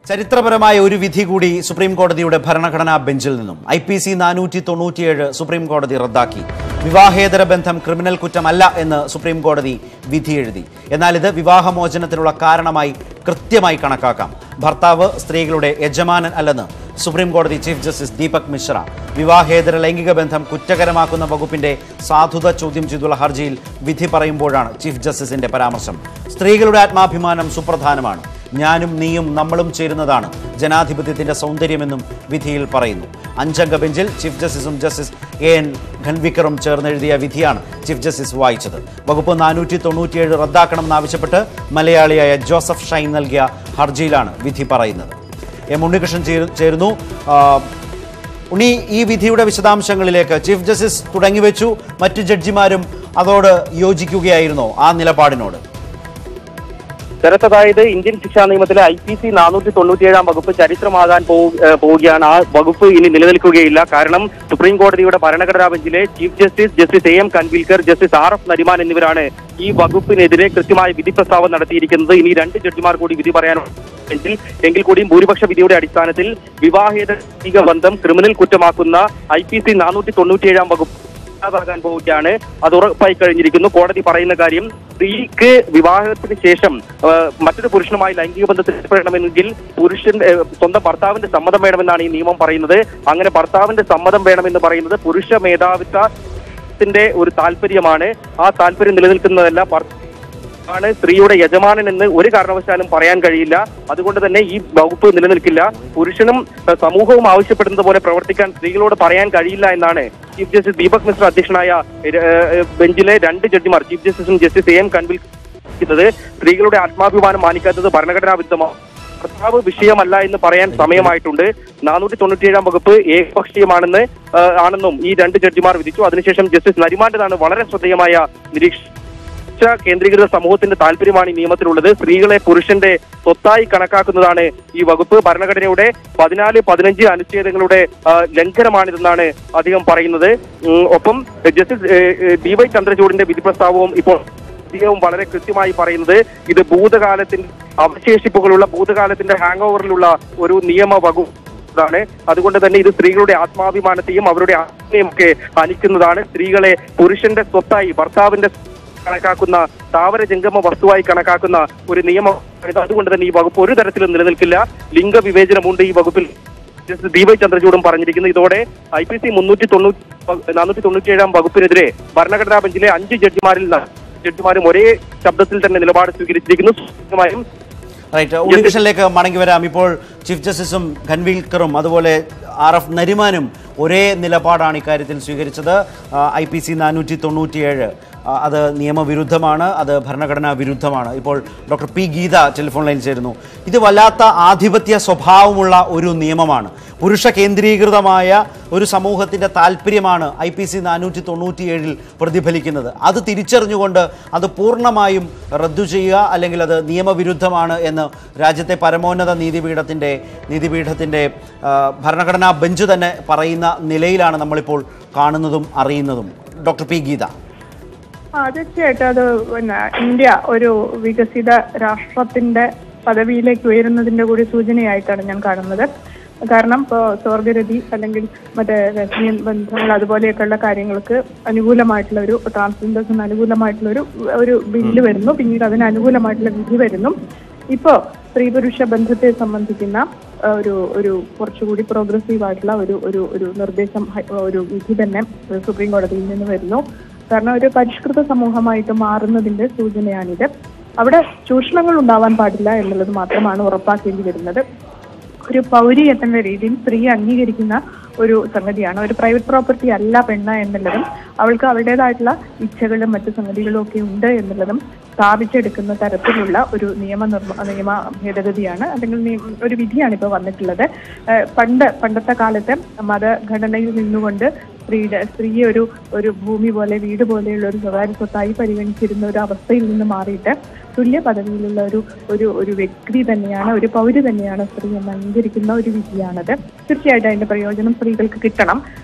ചരിത്രപരമായ ഒരു വിധി കൂടി സുപ്രീം കോടതിയുടെ ഭരണഘടനാ ബെഞ്ചിൽ നിന്നും ഐ പി സി നാനൂറ്റി തൊണ്ണൂറ്റിയേഴ് സുപ്രീം കോടതി റദ്ദാക്കി വിവാഹേതര ബന്ധം ക്രിമിനൽ കുറ്റമല്ല എന്ന് സുപ്രീം കോടതി വിധി എഴുതി എന്നാൽ ഇത് വിവാഹമോചനത്തിനുള്ള കാരണമായി കൃത്യമായി കണക്കാക്കാം ഭർത്താവ് സ്ത്രീകളുടെ യജമാനൻ അല്ലെന്ന് സുപ്രീം കോടതി ചീഫ് ജസ്റ്റിസ് ദീപക് മിശ്ര വിവാഹേതര ലൈംഗിക ബന്ധം കുറ്റകരമാക്കുന്ന വകുപ്പിന്റെ സാധുത ചോദ്യം ചെയ്തുള്ള ഹർജിയിൽ വിധി പറയുമ്പോഴാണ് ചീഫ് ജസ്റ്റിസിന്റെ പരാമർശം സ്ത്രീകളുടെ ആത്മാഭിമാനം സുപ്രധാനമാണ് ഞാനും നീയും നമ്മളും ചേരുന്നതാണ് ജനാധിപത്യത്തിന്റെ സൗന്ദര്യമെന്നും വിധിയിൽ പറയുന്നു അഞ്ചംഗ ബെഞ്ചിൽ ചീഫ് ജസ്റ്റിസും ജസ്റ്റിസ് എ എൻ ഖൻവിക്കറും ചേർന്നെഴുതിയ വിധിയാണ് ചീഫ് ജസ്റ്റിസ് വായിച്ചത് വകുപ്പ് നാനൂറ്റി തൊണ്ണൂറ്റിയേഴ് റദ്ദാക്കണമെന്നാവശ്യപ്പെട്ട് മലയാളിയായ ജോസഫ് ഷൈൻ നൽകിയ ഹർജിയിലാണ് വിധി പറയുന്നത് എം ഉണ്ണികൃഷ്ണൻ ചേരു- ചേരുന്നു ആ, ഉണ്ണി ഈ വിധിയുടെ വിശദാംശങ്ങളിലേക്ക് ചീഫ് ജസ്റ്റിസ് തുടങ്ങിവെച്ചു മറ്റു ജഡ്ജിമാരും അതോട് യോജിക്കുകയായിരുന്നോ ആ നിലപാടിനോട് ശരത് അതായത് ഇന്ത്യൻ ശിക്ഷാ നിയമത്തിലെ ഐ പി സി നാനൂറ്റി തൊണ്ണൂറ്റിയേഴാം വകുപ്പ് ചരിത്രമാകാൻ പോ- ഏഹ് പോവുകയാണ് ആ വകുപ്പ് ഇനി നിലനിൽക്കുകയില്ല കാരണം സുപ്രീം കോടതിയുടെ ഭരണഘടനാ ബെഞ്ചിലെ chief justice justice A M Khanwilkar justice R F Nariman എന്നിവരാണ് ഈ വകുപ്പിനെതിരെ കൃത്യമായ വിധി പ്രസ്താവം നടത്തിയിരിക്കുന്നത് ഇനി രണ്ട് ജഡ്ജിമാർ കൂടി വിധി പറയാനുണ്ട് ബെഞ്ചിൽ എങ്കിൽ കൂടിയും ഭൂരിപക്ഷ വിധിയുടെ അടിസ്ഥാനത്തിൽ വിവാഹേതര ലൈംഗിക ബന്ധം ക്രിമിനൽ കുറ്റമാക്കുന്ന ഐ പി സി നാനൂറ്റി തൊണ്ണൂറ്റിയേഴാം വകുപ്പ് ഇല്ലാതാകാൻ പോവുകയാണ് അത് ഉറപ്പായി കഴിഞ്ഞിരിക്കുന്നു കോടതി പറയുന്ന കാര്യം സ്ത്രീക്ക് വിവാഹത്തിന് ശേഷം ആ, മറ്റൊരു പുരുഷനുമായി ലൈംഗിക ബന്ധത്തിൽ ഏർപ്പെടണമെങ്കിൽ പുരുഷൻ ഏ, സ്വന്തം ഭർത്താവിന്റെ സമ്മതം വേണമെന്നാണ് ഈ നിയമം പറയുന്നത് അങ്ങനെ ഭർത്താവിന്റെ സമ്മതം വേണമെന്ന് പറയുന്നത് പുരുഷ മേധാവിത്വത്തിന്റെ ഒരു താല്പര്യമാണ് ആ താല്പര്യം നിലനിൽക്കുന്നതല്ല ഭർത്താവ് ആണ് സ്ത്രീയുടെ യജമാനൻ എന്ന് ഒരു കാരണവശാലും പറയാൻ കഴിയില്ല അതുകൊണ്ട് തന്നെ ഈ വകുപ്പ് നിലനിൽക്കില്ല പുരുഷനും ഏഹ്, സമൂഹവും ആവശ്യപ്പെടുന്നത് പോലെ പ്രവർത്തിക്കാൻ സ്ത്രീകളോട് പറയാൻ കഴിയില്ല എന്നാണ് ചീഫ് ജസ്റ്റിസ് ദീപക് മിശ്ര അധ്യക്ഷനായ ഏഹ്, ഏഹ്, ബെഞ്ചിലെ രണ്ട് ജഡ്ജിമാർ ചീഫ് ജസ്റ്റിസും ജസ്റ്റിസ് എ എം കൻവിൽ ത് സ്ത്രീകളുടെ ആത്മാഭിമാനം മാനിക്കാത്തത് ഭരണഘടനാ വിരുദ്ധമാണ് ഭർത്താവ് വിഷയമല്ല എന്ന് പറയാൻ സമയമായിട്ടുണ്ട് നാനൂറ്റി തൊണ്ണൂറ്റിയേഴാം വകുപ്പ് ഏകപക്ഷീയമാണെന്ന് ആ, ആണെന്നും ഈ രണ്ട് ജഡ്ജിമാർ വിധിച്ചു അതിനുശേഷം ജസ്റ്റിസ് നരിമാന്റേതാണ് വളരെ ശ്രദ്ധേയമായ നിരീക്ഷ ഉച്ച കേന്ദ്രീകൃത സമൂഹത്തിന്റെ താല്പര്യമാണ് ഈ നിയമത്തിലുള്ളത് സ്ത്രീകളെ പുരുഷന്റെ സ്വത്തായി കണക്കാക്കുന്നതാണ് ഈ വകുപ്പ് ഭരണഘടനയുടെ പതിനാല് പതിനഞ്ച് അനുച്ഛേദങ്ങളുടെ ആ, ലംഘനമാണിതെന്നാണ് അദ്ദേഹം പറയുന്നത് ഉം, ഒപ്പം ജസ്റ്റിസ് ഏ, ഏ, ഡി വൈ ചന്ദ്രചൂഡിന്റെ വിധി പ്രസ്താവവും ഇപ്പോൾ അദ്ദേഹവും വളരെ കൃത്യമായി പറയുന്നത് ഇത് ഭൂതകാലത്തിന്റെ അവശേഷിപ്പുകളുള്ള ഭൂതകാലത്തിന്റെ ഹാങ് ഓവറിലുള്ള ഒരു നിയമ വകുപ്പാണ് അതുകൊണ്ട് തന്നെ ഇത് സ്ത്രീകളുടെ ആത്മാഭിമാനത്തെയും അവരുടെ ആത്മയും ഒക്കെ ഹനിക്കുന്നതാണ് സ്ത്രീകളെ പുരുഷന്റെ സ്വത്തായി ഭർത്താവിന്റെ കണക്കാക്കുന്ന സ്ഥാവര ജംഗമ വസ്തുവായി കണക്കാക്കുന്ന ഒരു നിയമം അതുകൊണ്ട് തന്നെ ഈ വകുപ്പ് ഒരു തരത്തിലും നിലനിൽക്കില്ല ലിംഗവിവേചനമുണ്ട് ഈ വകുപ്പിൽ ജസ്റ്റിസ് ദീപക് ചന്ദ്രചൂഡും പറഞ്ഞിരിക്കുന്നു ഇതോടെ ഐ പി സി മുന്നൂറ്റി തൊണ്ണൂറ്റി നാനൂറ്റി തൊണ്ണൂറ്റിയേഴാം വകുപ്പിനെതിരെ ഭരണഘടനാ ബെഞ്ചിലെ അഞ്ച് ജഡ്ജിമാരിൽ ന- ജഡ്ജിമാരും ഒരേ ശബ്ദത്തിൽ തന്നെ നിലപാട് സ്വീകരിച്ചിരിക്കുന്നു സ്വാഭാവികമായും റൈറ്റ് ഉണ്ണികൃഷ്ണനിലേക്ക് മടങ്ങി വരാം ഇപ്പോൾ ചീഫ് ജസ്റ്റിസും ഖൻവിൽക്കറും അതുപോലെ ആർ എഫ് നരിമാനും ഒരേ നിലപാടാണ് ഇക്കാര്യത്തിൽ സ്വീകരിച്ചത് ഐ പി സി നാനൂറ്റി തൊണ്ണൂറ്റിയേഴ് അത് നിയമവിരുദ്ധമാണ് അത് ഭരണഘടനാ വിരുദ്ധമാണ് ഇപ്പോൾ ഡോക്ടർ പി ഗീത ടെലിഫോൺ ലൈനിൽ ചേരുന്നു ഇത് വല്ലാത്ത ആധിപത്യ സ്വഭാവമുള്ള ഒരു നിയമമാണ് പുരുഷ കേന്ദ്രീകൃതമായ ഒരു സമൂഹത്തിൻ്റെ താല്പര്യമാണ് ഐ പി സി നാനൂറ്റി തൊണ്ണൂറ്റിയേഴിൽ പ്രതിഫലിക്കുന്നത് അത് തിരിച്ചറിഞ്ഞുകൊണ്ട് അത് പൂർണ്ണമായും റദ്ദു ചെയ്യുക അല്ലെങ്കിൽ അത് നിയമവിരുദ്ധമാണ് എന്ന് രാജ്യത്തെ പരമോന്നത നീതിപീഠത്തിൻ്റെ നീതിപീഠത്തിൻ്റെ ആ, ഭരണഘടനാ ബെഞ്ച് തന്നെ പറയുന്ന നിലയിലാണ് നമ്മളിപ്പോൾ കാണുന്നതും അറിയുന്നതും ഡോക്ടർ പി ഗീത ആ തീർച്ചയായിട്ടും അത് പിന്നെ ഇന്ത്യ ഒരു വികസിത രാഷ്ട്രത്തിന്റെ പദവിയിലേക്ക് ഉയരുന്നതിന്റെ കൂടി സൂചനയായിട്ടാണ് ഞാൻ കാണുന്നത് കാരണം ഇപ്പോൾ സ്വർഗരതി അല്ലെങ്കിൽ മറ്റേ ലെസ്ബിയൻ ബന്ധങ്ങൾ അതുപോലെയൊക്കെയുള്ള കാര്യങ്ങൾക്ക് അനുകൂലമായിട്ടുള്ള ഒരു ട്രാൻസ്ജെൻഡേഴ്സിന് അനുകൂലമായിട്ടുള്ള ഒരു ഒരു ബില്ല് വരുന്നു പിന്നീട് അതിന് അനുകൂലമായിട്ടുള്ള വിധി വരുന്നു ഇപ്പോ സ്ത്രീ പുരുഷ ബന്ധത്തെ സംബന്ധിക്കുന്ന ആ, ഒരു ഒരു കുറച്ചുകൂടി പ്രോഗ്രസീവ് ആയിട്ടുള്ള ഒരു ഒരു ഒരു നിർദ്ദേശം ഹൈ- ഒരു വിധി തന്നെ സുപ്രീം കോടതിയിൽ നിന്ന് വരുന്നു കാരണം ഒരു പരിഷ്കൃത സമൂഹമായിട്ട് മാറുന്നതിന്റെ സൂചനയാണിത് അവിടെ ചൂഷണങ്ങൾ ഉണ്ടാവാൻ പാടില്ല എന്നുള്ളത് മാത്രമാണ് ഉറപ്പാക്കേണ്ടി വരുന്നത് ഒരു പൗരി എന്ന രീതിയിൽ സ്ത്രീ അംഗീകരിക്കുന്ന ഒരു സംഗതിയാണ് ഒരു പ്രൈവറ്റ് പ്രോപ്പർട്ടി അല്ല പെണ്ണ് എന്നുള്ളതും അവൾക്ക് അവളുടേതായിട്ടുള്ള ഇച്ഛകളും മറ്റു സംഗതികളും ഒക്കെ ഉണ്ട് എന്നുള്ളതും സ്ഥാപിച്ചെടുക്കുന്ന തരത്തിലുള്ള ഒരു നിയമ നിർമ്മ നിയമ ഭേദഗതിയാണ് അല്ലെങ്കിൽ നിയ- ഒരു വിധിയാണ് ഇപ്പോൾ വന്നിട്ടുള്ളത് ഏഹ് പണ്ട് പണ്ടത്തെ കാലത്ത് മതഘടനയിൽ നിന്നുകൊണ്ട് സ്ത്രീയുടെ സ്ത്രീയെ ഒരു ഒരു ഭൂമി പോലെ വീട് പോലെയുള്ള ഒരു സ്വകാര്യ സ്വത്തായി പരിഗണിച്ചിരുന്ന ഒരു അവസ്ഥയിൽ നിന്ന് മാറിയിട്ട് തുല്യ പദവിയിലുള്ള ഒരു ഒരു ഒരു വ്യക്തി തന്നെയാണ് ഒരു പൗരി തന്നെയാണ് സ്ത്രീ എന്ന് അംഗീകരിക്കുന്ന ഒരു വിധിയാണത് തീർച്ചയായിട്ടും അതിന്റെ പ്രയോജനം സ്ത്രീകൾക്ക് കിട്ടണം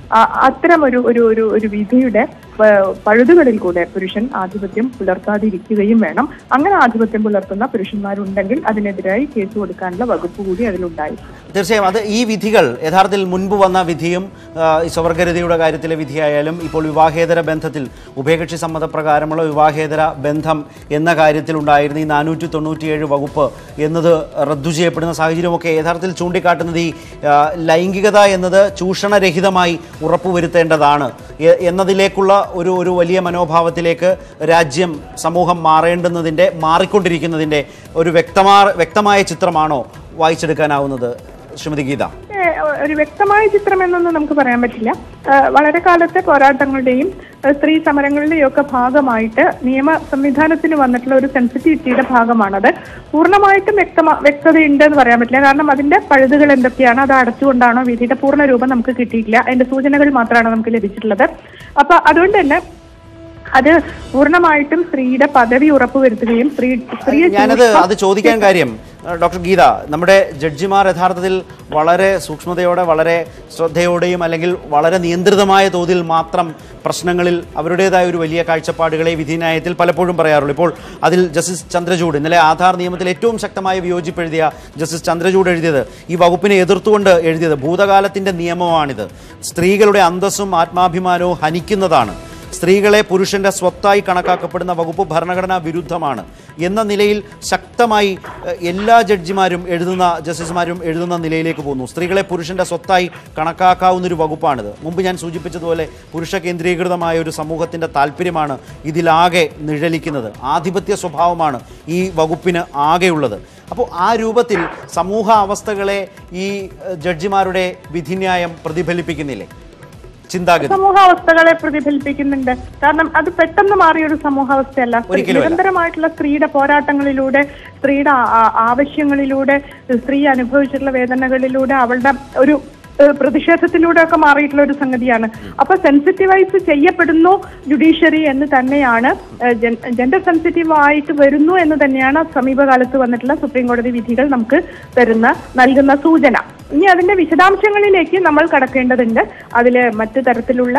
ആ- അത്തരം ഒരു ഒരു ഒരു ഒരു വിധിയുടെ ഏഹ്, പഴുതുകളിൽ കൂടെ പുരുഷൻ ആധിപത്യം പുലർത്താതിരിക്കുകയും വേണം അങ്ങനെ ആധിപത്യം പുലർത്തുന്ന പുരുഷന്മാരുണ്ടെങ്കിൽ അതിനെതിരായി കേസ് കൊടുക്കാനുള്ള വകുപ്പ് കൂടി അതിലുണ്ടായി തീർച്ചയായും അത് ഈ വിധികൾ യഥാർത്ഥത്തിൽ മുൻപ് വന്ന വിധിയും ആ, ഈ സ്വവർഗരതിയുടെ കാര്യത്തിലെ വിധിയായാലും ഇപ്പോൾ വിവാഹേതര ബന്ധത്തിൽ ഉഭയകക്ഷി സമ്മതപ്രകാരമുള്ള വിവാഹേതര ബന്ധം എന്ന കാര്യത്തിൽ ഉണ്ടായിരുന്ന ഈ നാനൂറ്റി തൊണ്ണൂറ്റിയേഴ് വകുപ്പ് എന്നത് റദ്ദു ചെയ്യപ്പെടുന്ന സാഹചര്യമൊക്കെ യഥാർത്ഥത്തിൽ ചൂണ്ടിക്കാട്ടുന്നത് ഈ ആ, ലൈംഗികത എന്നത് ചൂഷണരഹിതമായി ഉറപ്പുവരുത്തേണ്ടതാണ് എ- എന്നതിലേക്കുള്ള ഒരു ഒരു വലിയ മനോഭാവത്തിലേക്ക് രാജ്യം സമൂഹം മാറേണ്ടുന്നതിൻ്റെ മാറിക്കൊണ്ടിരിക്കുന്നതിൻ്റെ ഒരു വ്യക്തമാ വ്യക്തമായ ചിത്രമാണോ വായിച്ചെടുക്കാനാവുന്നത് ശ്രീമതി ഗീത ഏഹ് ഒരു വ്യക്തമായ ചിത്രം എന്നൊന്നും നമുക്ക് പറയാൻ പറ്റില്ല ഏഹ് വളരെ കാലത്തെ പോരാട്ടങ്ങളുടെയും ഏഹ് സ്ത്രീ സമരങ്ങളുടെയും ഒക്കെ ഭാഗമായിട്ട് നിയമ സംവിധാനത്തിന് വന്നിട്ടുള്ള ഒരു സെൻസിറ്റിവിറ്റിയുടെ ഭാഗമാണത് പൂർണ്ണമായിട്ടും വ്യക്തമാ വ്യക്തതയുണ്ട് എന്ന് പറയാൻ പറ്റില്ല കാരണം അതിന്റെ പഴുതുകൾ എന്തൊക്കെയാണ് അത് അടച്ചുകൊണ്ടാണോ വിധിയുടെ പൂർണ്ണ രൂപം നമുക്ക് കിട്ടിയിട്ടില്ല അതിന്റെ സൂചനകൾ മാത്രമാണ് നമുക്ക് ലഭിച്ചിട്ടുള്ളത് അപ്പൊ അതുകൊണ്ട് തന്നെ അത് പൂർണ്ണമായിട്ടും സ്ത്രീയുടെ പദവി ഉറപ്പുവരുത്തുകയും സ്ത്രീ സ്ത്രീയെ ഞാനത് ചൂഷണം അത് ചോദിക്കാൻ കാര്യം ഏഹ് ഡോക്ടർ ഗീത നമ്മുടെ ജഡ്ജിമാർ യഥാർത്ഥത്തിൽ വളരെ സൂക്ഷ്മതയോടെ വളരെ ശ്രദ്ധയോടെയും അല്ലെങ്കിൽ വളരെ നിയന്ത്രിതമായ തോതിൽ മാത്രം പ്രശ്നങ്ങളിൽ അവരുടേതായ ഒരു വലിയ കാഴ്ചപ്പാടുകളെ വിധിന്യായത്തിൽ പലപ്പോഴും പറയാറുള്ളൂ ഇപ്പോൾ അതിൽ ജസ്റ്റിസ് ചന്ദ്രചൂഡ് ഇന്നലെ ആധാർ നിയമത്തിൽ ഏറ്റവും ശക്തമായ വിയോജിപ്പ് എഴുതിയ ജസ്റ്റിസ് ചന്ദ്രചൂഡ് എഴുതിയത് ഈ വകുപ്പിനെ എതിർത്തുകൊണ്ട് എഴുതിയത് ഭൂതകാലത്തിന്റെ നിയമമാണിത് സ്ത്രീകളുടെ അന്തസ്സും ആത്മാഭിമാനവും ഹനിക്കുന്നതാണ് സ്ത്രീകളെ പുരുഷന്റെ സ്വത്തായി കണക്കാക്കപ്പെടുന്ന വകുപ്പ് ഭരണഘടനാ വിരുദ്ധമാണ് എന്ന നിലയിൽ ശക്തമായി എഹ്, എല്ലാ ജഡ്ജിമാരും എഴുതുന്ന ജസ്റ്റിസുമാരും എഴുതുന്ന നിലയിലേക്ക് പോകുന്നു സ്ത്രീകളെ പുരുഷന്റെ സ്വത്തായി കണക്കാക്കാവുന്ന ഒരു വകുപ്പാണിത് മുമ്പ് ഞാൻ സൂചിപ്പിച്ചതുപോലെ പുരുഷ കേന്ദ്രീകൃതമായ ഒരു സമൂഹത്തിന്റെ താല്പര്യമാണ് ഇതിലാകെ നിഴലിക്കുന്നത് ആധിപത്യ സ്വഭാവമാണ് ഈ വകുപ്പിന് ആകെയുള്ളത് അപ്പോൾ ആ രൂപത്തിൽ സമൂഹ അവസ്ഥകളെ ഈ എഹ്, ജഡ്ജിമാരുടെ വിധിന്യായം പ്രതിഫലിപ്പിക്കുന്നില്ലേ ചിന്താഗതി സമൂഹാവസ്ഥകളെ പ്രതിഫലിപ്പിക്കുന്നുണ്ട് കാരണം അത് പെട്ടെന്ന് മാറിയ ഒരു സമൂഹാവസ്ഥയല്ല സ്ത്രീ- ഒരിക്കലുമല്ല. നിരന്തരമായിട്ടുള്ള സ്ത്രീയുടെ പോരാട്ടങ്ങളിലൂടെ സ്ത്രീയുടെ ആ- ആ- ആവശ്യങ്ങളിലൂടെ സ്ത്രീ അനുഭവിച്ചിട്ടുള്ള വേദനകളിലൂടെ അവളുടെ ഒരു ഏഹ്, പ്രതിഷേധത്തിലൂടെ ഒക്കെ മാറിയിട്ടുള്ള ഒരു സംഗതിയാണ് അപ്പൊ സെൻസിറ്റീവൈസ് ചെയ്യപ്പെടുന്നു ജുഡീഷ്യറി എന്ന് തന്നെയാണ് ജെൻഡർ സെൻസിറ്റീവ് ആയിട്ട് വരുന്നു എന്ന് തന്നെയാണ് സമീപകാലത്ത് വന്നിട്ടുള്ള സുപ്രീം കോടതി വിധികൾ നമുക്ക് തരുന്ന നൽകുന്ന സൂചന ഇനി അതിന്റെ വിശദാംശങ്ങളിലേക്ക് നമ്മൾ കടക്കേണ്ടതുണ്ട് അതില് മറ്റു തരത്തിലുള്ള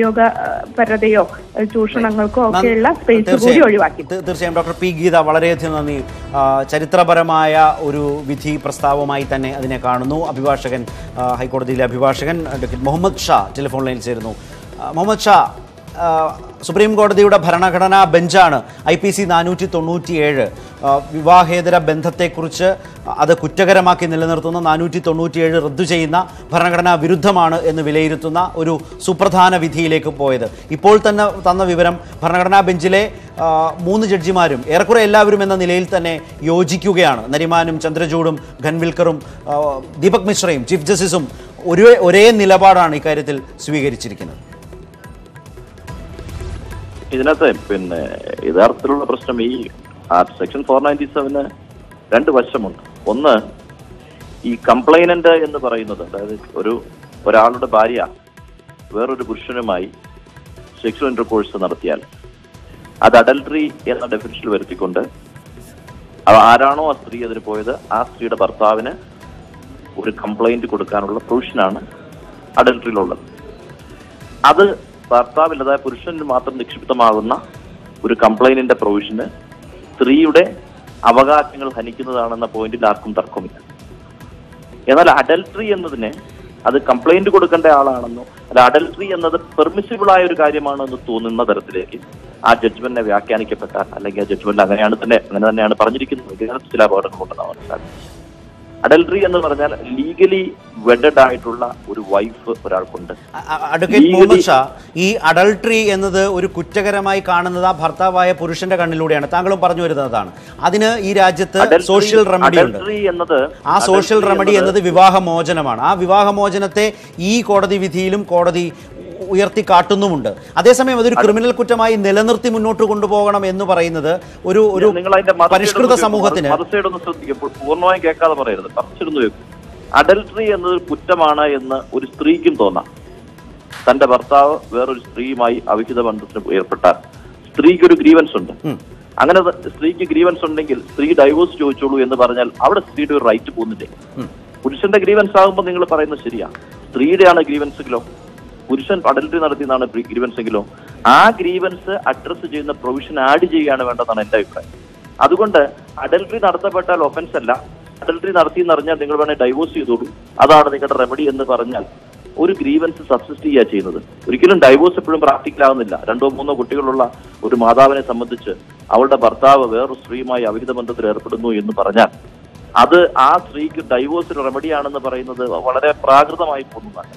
ഉപയോഗപരതയോ ഏഹ്, ചൂഷണങ്ങൾക്കോ ഒക്കെയുള്ള സ്പേസ് കൂടി തീർച്ചയായും. ഒഴിവാക്കി തീ- തീർച്ചയായും ഡോക്ടർ പി ഗീത വളരെയധികം നന്ദി ആ, ചരിത്രപരമായ ഒരു വിധി പ്രസ്താവമായി തന്നെ അതിനെ കാണുന്നു അഭിഭാഷകൻ ആ, ഹൈക്കോടതിയിലെ അഭിഭാഷകൻ അഡ്വക്കേറ്റ് മുഹമ്മദ് ഷാ ടെലിഫോൺ ലൈനിൽ ചേരുന്നു ആ, മുഹമ്മദ് ഷാ ആ, സുപ്രീം കോടതിയുടെ ഭരണഘടനാ ബെഞ്ചാണ് ഐ പി സി നാനൂറ്റി തൊണ്ണൂറ്റിയേഴ് വിവാഹേതര ബന്ധത്തെക്കുറിച്ച് അത് കുറ്റകരമാക്കി നിലനിർത്തുന്ന നാനൂറ്റി തൊണ്ണൂറ്റിയേഴ് റദ്ദു ചെയ്യുന്ന ഭരണഘടനാ വിരുദ്ധമാണ് എന്ന് വിലയിരുത്തുന്ന ഒരു സുപ്രധാന വിധിയിലേക്ക് പോയത് ഇപ്പോൾ തന്നെ തന്ന വിവരം ഭരണഘടനാ ബെഞ്ചിലെ ആ, മൂന്ന് ജഡ്ജിമാരും ഏറെക്കുറെ എല്ലാവരും എന്ന നിലയിൽ തന്നെ യോജിക്കുകയാണ് നരിമാനും ചന്ദ്രചൂഡും ഖൻവിൽക്കറും ആ, ദീപക് മിശ്രയും ചീഫ് ജസ്റ്റിസും ഒരേ ഒരേ നിലപാടാണ് ഇക്കാര്യത്തിൽ സ്വീകരിച്ചിരിക്കുന്നത് ഇതിനകത്ത് പിന്നെ യഥാർത്ഥത്തിലുള്ള പ്രശ്നം ഈ സെക്ഷൻ ഫോർ നയൻറ്റി സെവന് രണ്ട് വശമുണ്ട് ഒന്ന് ഈ കംപ്ലൈനന്റ് എന്ന് പറയുന്നത് അതായത് ഒരു ഒരാളുടെ ഭാര്യ വേറൊരു പുരുഷനുമായി സെക്ഷൽ ഇന്റർകോഴ്സ് നടത്തിയാൽ അത് അഡൽട്ടറി എന്ന ഡെഫിനിഷനിൽ വരുത്തിക്കൊണ്ട് അത് ആരാണോ ആ സ്ത്രീ അതിന് പോയത് ആ സ്ത്രീയുടെ ഭർത്താവിന് ഒരു കംപ്ലൈന്റ് കൊടുക്കാനുള്ള പ്രൊവിഷനാണ് അഡൽട്ടറിയിലുള്ളത് അത് ഭർത്താവിൽ അതായത് പുരുഷന് മാത്രം നിക്ഷിപ്തമാകുന്ന ഒരു കംപ്ലൈന്റിന്റെ പ്രൊവിഷന് സ്ത്രീയുടെ അവകാശങ്ങൾ ഹനിക്കുന്നതാണെന്ന പോയിന്റിൽ ആർക്കും തർക്കമില്ല എന്നാൽ അഡൽട്ടറി എന്നതിന് അത് കംപ്ലൈന്റ് കൊടുക്കേണ്ട ആളാണെന്നോ അല്ല അഡൽട്ടറി എന്നത് പെർമിസിബിൾ ആയ ഒരു കാര്യമാണെന്ന് തോന്നുന്ന തരത്തിലേക്ക് ആ ജഡ്ജ്മെന്റിനെ വ്യാഖ്യാനിക്കപ്പെട്ടാൽ അല്ലെങ്കിൽ ആ ജഡ്ജ്മെന്റ് അങ്ങനെയാണ് തന്നെ അങ്ങനെ തന്നെയാണ് പറഞ്ഞിരിക്കുന്നത് ഇതിനകത്ത് ചില അപകടങ്ങളുണ്ടെന്നാണ് മനസ്സിലാക്കുന്നത് അഡൽട്ടറി എന്ന് പറഞ്ഞാൽ ലീഗലി വെഡഡ് ആയിട്ടുള്ള ഒരു വൈഫ് ഒരാൾക്കുണ്ട് അ- അ- അഡ്വക്കേറ്റ് മുഹമ്മദ് ഷാ ഈ അഡൾട്ടറി എന്നത് ഒരു കുറ്റകരമായി കാണുന്നത് ആ ഭർത്താവായ പുരുഷന്റെ കണ്ണിലൂടെയാണ് താങ്കളും പറഞ്ഞു വരുന്നതാണ് അതിന് ഈ രാജ്യത്ത് Adultery- സോഷ്യൽ റെമഡി ഉണ്ട് adultery എന്നത് ആ സോഷ്യൽ adultery റെമഡി എന്നത് വിവാഹമോചനമാണ് ആ വിവാഹമോചനത്തെ ഈ കോടതി വിധിയിലും കോടതി ഉയർത്തി കാട്ടുന്നുമുണ്ട് അതേസമയം അതൊരു ക്രിമിനൽ കുറ്റമായി നിലനിർത്തി മുന്നോട്ട് കൊണ്ടുപോകണം എന്ന് പറയുന്നത് ഒരു ഒരു നിങ്ങൾ അതിന്റെ പരിഷ്കൃത സമൂഹത്തിന് മറുസൈഡ് ഒന്ന് ശ്രദ്ധിക്കുമ്പോൾ പൂർണ്ണമായും കേൾക്കാതെ പറയരുത് പറിച്ചിരുന്നു കേൾക്കും അഡൽട്ടറി എന്നത് കുറ്റമാണ് എന്ന് ഒരു സ്ത്രീക്കും തോന്നാം തന്റെ ഭർത്താവ് വേറൊരു സ്ത്രീയുമായി അവിഹിത ബന്ധത്തിന് ഏർപ്പെട്ടാൽ സ്ത്രീക്ക് ഒരു ഗ്രീവൻസ് ഉണ്ട് അങ്ങനെ ത- സ്ത്രീക്ക് ഗ്രീവൻസ് ഉണ്ടെങ്കിൽ സ്ത്രീ ഡൈവോഴ്സ് ചോദിച്ചോളൂ എന്ന് പറഞ്ഞാൽ അവിടെ സ്ത്രീയുടെ ഒരു റൈറ്റ് പോകുന്നില്ലേ പുരുഷന്റെ ഗ്രീവൻസ് ആകുമ്പോൾ നിങ്ങൾ പറയുന്നത് ശരിയാ സ്ത്രീയുടെയാണ് ഗ്രീവൻസെങ്കിലോ പുരുഷൻ അഡൽറ്ററി നടത്തിയെന്നാണ് ഗ്രീവൻസ് എങ്കിലോ ആ ഗ്രീവൻസ് അഡ്രസ് ചെയ്യുന്ന പ്രൊവിഷൻ ആഡ് ചെയ്യുകയാണ് വേണ്ടതെന്നാണ് എന്റെ അഭിപ്രായം അതുകൊണ്ട് അഡൽറ്ററി നടത്തപ്പെട്ടാൽ ഒഫൻസ് അല്ല അഡൽറ്ററി നടത്തി എന്ന് അറിഞ്ഞാൽ നിങ്ങൾ വേണേൽ ഡൈവോഴ്സ് ചെയ്തോളൂ അതാണ് നിങ്ങളുടെ റെമഡി എന്ന് പറഞ്ഞാൽ ഒരു ഗ്രീവൻസ് സബ്സിസ്റ്റ് ചെയ്യുക ചെയ്യുന്നത് ഒരിക്കലും ഡൈവോഴ്സ് എപ്പോഴും പ്രാക്ടിക്കൽ ആവുന്നില്ല രണ്ടോ മൂന്നോ കുട്ടികളുള്ള ഒരു മാതാവിനെ സംബന്ധിച്ച് അവളുടെ ഭർത്താവ് വേറൊരു സ്ത്രീയുമായി അവിഹിത ബന്ധത്തിൽ ഏർപ്പെടുന്നു എന്ന് പറഞ്ഞാൽ അത് ആ സ്ത്രീക്ക് ഡൈവോഴ്സിന് റെമഡിയാണെന്ന് പറയുന്നത് വളരെ പ്രാകൃതമായി പോകുന്നതാണ്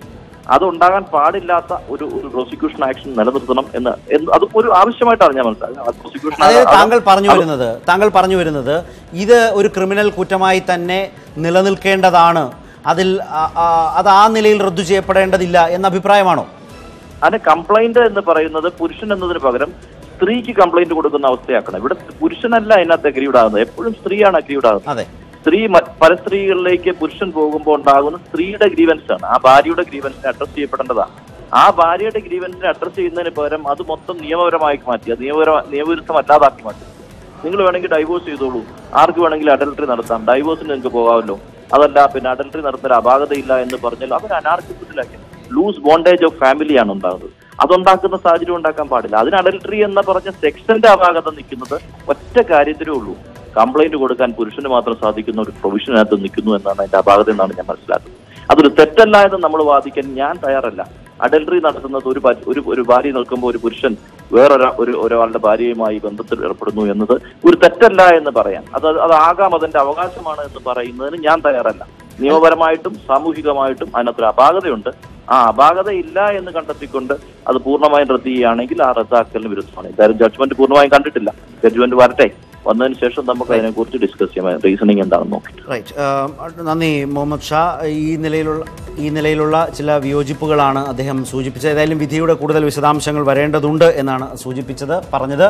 അത് ഉണ്ടാകാൻ പാടില്ലാത്ത ഒരു ഒരു പ്രോസിക്യൂഷൻ ആക്ഷൻ നിലനിർത്തണം എന്ന് എന്ന് അത് ഒരു ആവശ്യമായിട്ടാണ് ഞാൻ മനസ്സിലാക്കുന്നത് പ്രോസിക്യൂഷൻ അതായത് താങ്കൾ പറഞ്ഞു വരുന്നത് താങ്കൾ പറഞ്ഞു വരുന്നത് ഇത് ഒരു ക്രിമിനൽ കുറ്റമായി തന്നെ നിലനിൽക്കേണ്ടതാണ് അതിൽ ആ, ആ, അത് ആ നിലയിൽ റദ്ദു ചെയ്യപ്പെടേണ്ടതില്ല എന്ന അഭിപ്രായമാണോ അതിന് കംപ്ലൈന്റ് എന്ന് പറയുന്നത് പുരുഷൻ എന്നതിന് പകരം സ്ത്രീക്ക് കംപ്ലൈന്റ് കൊടുക്കുന്ന അവസ്ഥയാക്കണം ഇവിടെ പുരുഷനല്ല അതിനകത്ത് അഗ്രീഡ് ആകുന്നത് എപ്പോഴും സ്ത്രീയാണ് അഗ്രീഡ് ആകുന്നത് അതെ സ്ത്രീ മ- പല സ്ത്രീകളിലേക്ക് പുരുഷൻ പോകുമ്പോൾ ഉണ്ടാകുന്ന സ്ത്രീയുടെ ഗ്രീവൻസ് ആണ് ആ ഭാര്യയുടെ ഗ്രീവൻസിനെ അഡ്രസ് ചെയ്യപ്പെടേണ്ടതാണ് ആ ഭാര്യയുടെ ഗ്രീവൻസിനെ അഡ്രസ് ചെയ്യുന്നതിന് പകരം അത് മൊത്തം നിയമപരമായി മാറ്റി അത് നിയമപര നിയമവിരുദ്ധമല്ലാതാക്കി മാറ്റി നിങ്ങൾ വേണമെങ്കിൽ ഡൈവോഴ്സ് ചെയ്തോളൂ ആർക്ക് വേണമെങ്കിൽ അഡൽട്ടറി നടത്താം ഡൈവോഴ്സിന് നിങ്ങൾക്ക് പോകാമല്ലോ അതല്ല പിന്നെ അഡൽട്ടറി നടത്താൻ അപാകതയില്ല എന്ന് പറഞ്ഞാൽ അവർ അനാർക്കിസത്തിലാക്കി ലൂസ് ബോണ്ടേജ് ഓഫ് ഫാമിലിയാണ് ഉണ്ടാകുന്നത് അതുണ്ടാക്കുന്ന സാഹചര്യം ഉണ്ടാക്കാൻ പാടില്ല അതിന് അഡൽട്ടറി എന്ന് പറഞ്ഞ സെക്ഷന്റെ അപാകത നിൽക്കുന്നത് ഒറ്റ കാര്യത്തിലേ ഉള്ളൂ കംപ്ലൈന്റ് കൊടുക്കാൻ പുരുഷന് മാത്രം സാധിക്കുന്ന ഒരു പ്രൊവിഷനകത്ത് നിൽക്കുന്നു എന്നാണ് അതിന്റെ അപാകത എന്നാണ് ഞാൻ മനസ്സിലാക്കുന്നത് അതൊരു തെറ്റല്ല എന്ന് നമ്മൾ വാദിക്കാൻ ഞാൻ തയ്യാറല്ല അഡൽട്ടറി നടത്തുന്നത് ഒരു ഭാര്യ- ഒരു ഒരു ഭാര്യ നിൽക്കുമ്പോൾ ഒരു പുരുഷൻ വേറൊരാ ഒരു ഒരാളുടെ ഭാര്യയുമായി ബന്ധത്തിൽ ഏർപ്പെടുന്നു എന്നത് ഒരു തെറ്റല്ല എന്ന് പറയാൻ അത് അതാകാം അതിന്റെ അവകാശമാണ് എന്ന് പറയുന്നതിന് ഞാൻ തയ്യാറല്ല നിയമപരമായിട്ടും സാമൂഹികമായിട്ടും അതിനകത്തൊരു അപാകതയുണ്ട് ആ അപാകത ഇല്ല എന്ന് കണ്ടെത്തിക്കൊണ്ട് അത് പൂർണ്ണമായും റദ്ദ് ചെയ്യുകയാണെങ്കിൽ ആ റദ്ദാക്കലിന് വിരുദ്ധമാണ് എന്തായാലും ജഡ്ജ്മെന്റ് പൂർണ്ണമായും കണ്ടിട്ടില്ല ജഡ്ജ്മെന്റ് വരട്ടെ വന്നതിന് ശേഷം നമുക്ക് അതിനെക്കുറിച്ച് ഡിസ്കസ് ചെയ്യാം റീസണിങ് എന്താണെന്ന് നോക്കിയിട്ട് റൈറ്റ് നന്ദി മുഹമ്മദ് ഷാ ഈ നിലയിലുള്ള ഈ നിലയിലുള്ള ചില വിയോജിപ്പുകളാണ് അദ്ദേഹം സൂചിപ്പിച്ചത് ഏതായാലും വിധിയുടെ കൂടുതൽ വിശദാംശങ്ങൾ വരേണ്ടതുണ്ട് എന്നാണ് സൂചിപ്പിച്ചത് പറഞ്ഞത്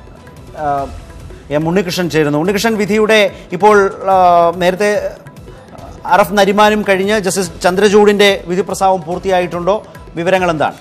ആ, എം ഉണ്ണികൃഷ്ണൻ ചേരുന്നു ഉണ്ണികൃഷ്ണൻ വിധിയുടെ ഇപ്പോൾ ആ, നേരത്തെ അറഫ് നരിമാനും കഴിഞ്ഞ് ജസ്റ്റിസ് ചന്ദ്രചൂഡിന്റെ വിധി പ്രസ്താവം പൂർത്തിയായിട്ടുണ്ടോ വിവരങ്ങൾ എന്താണ്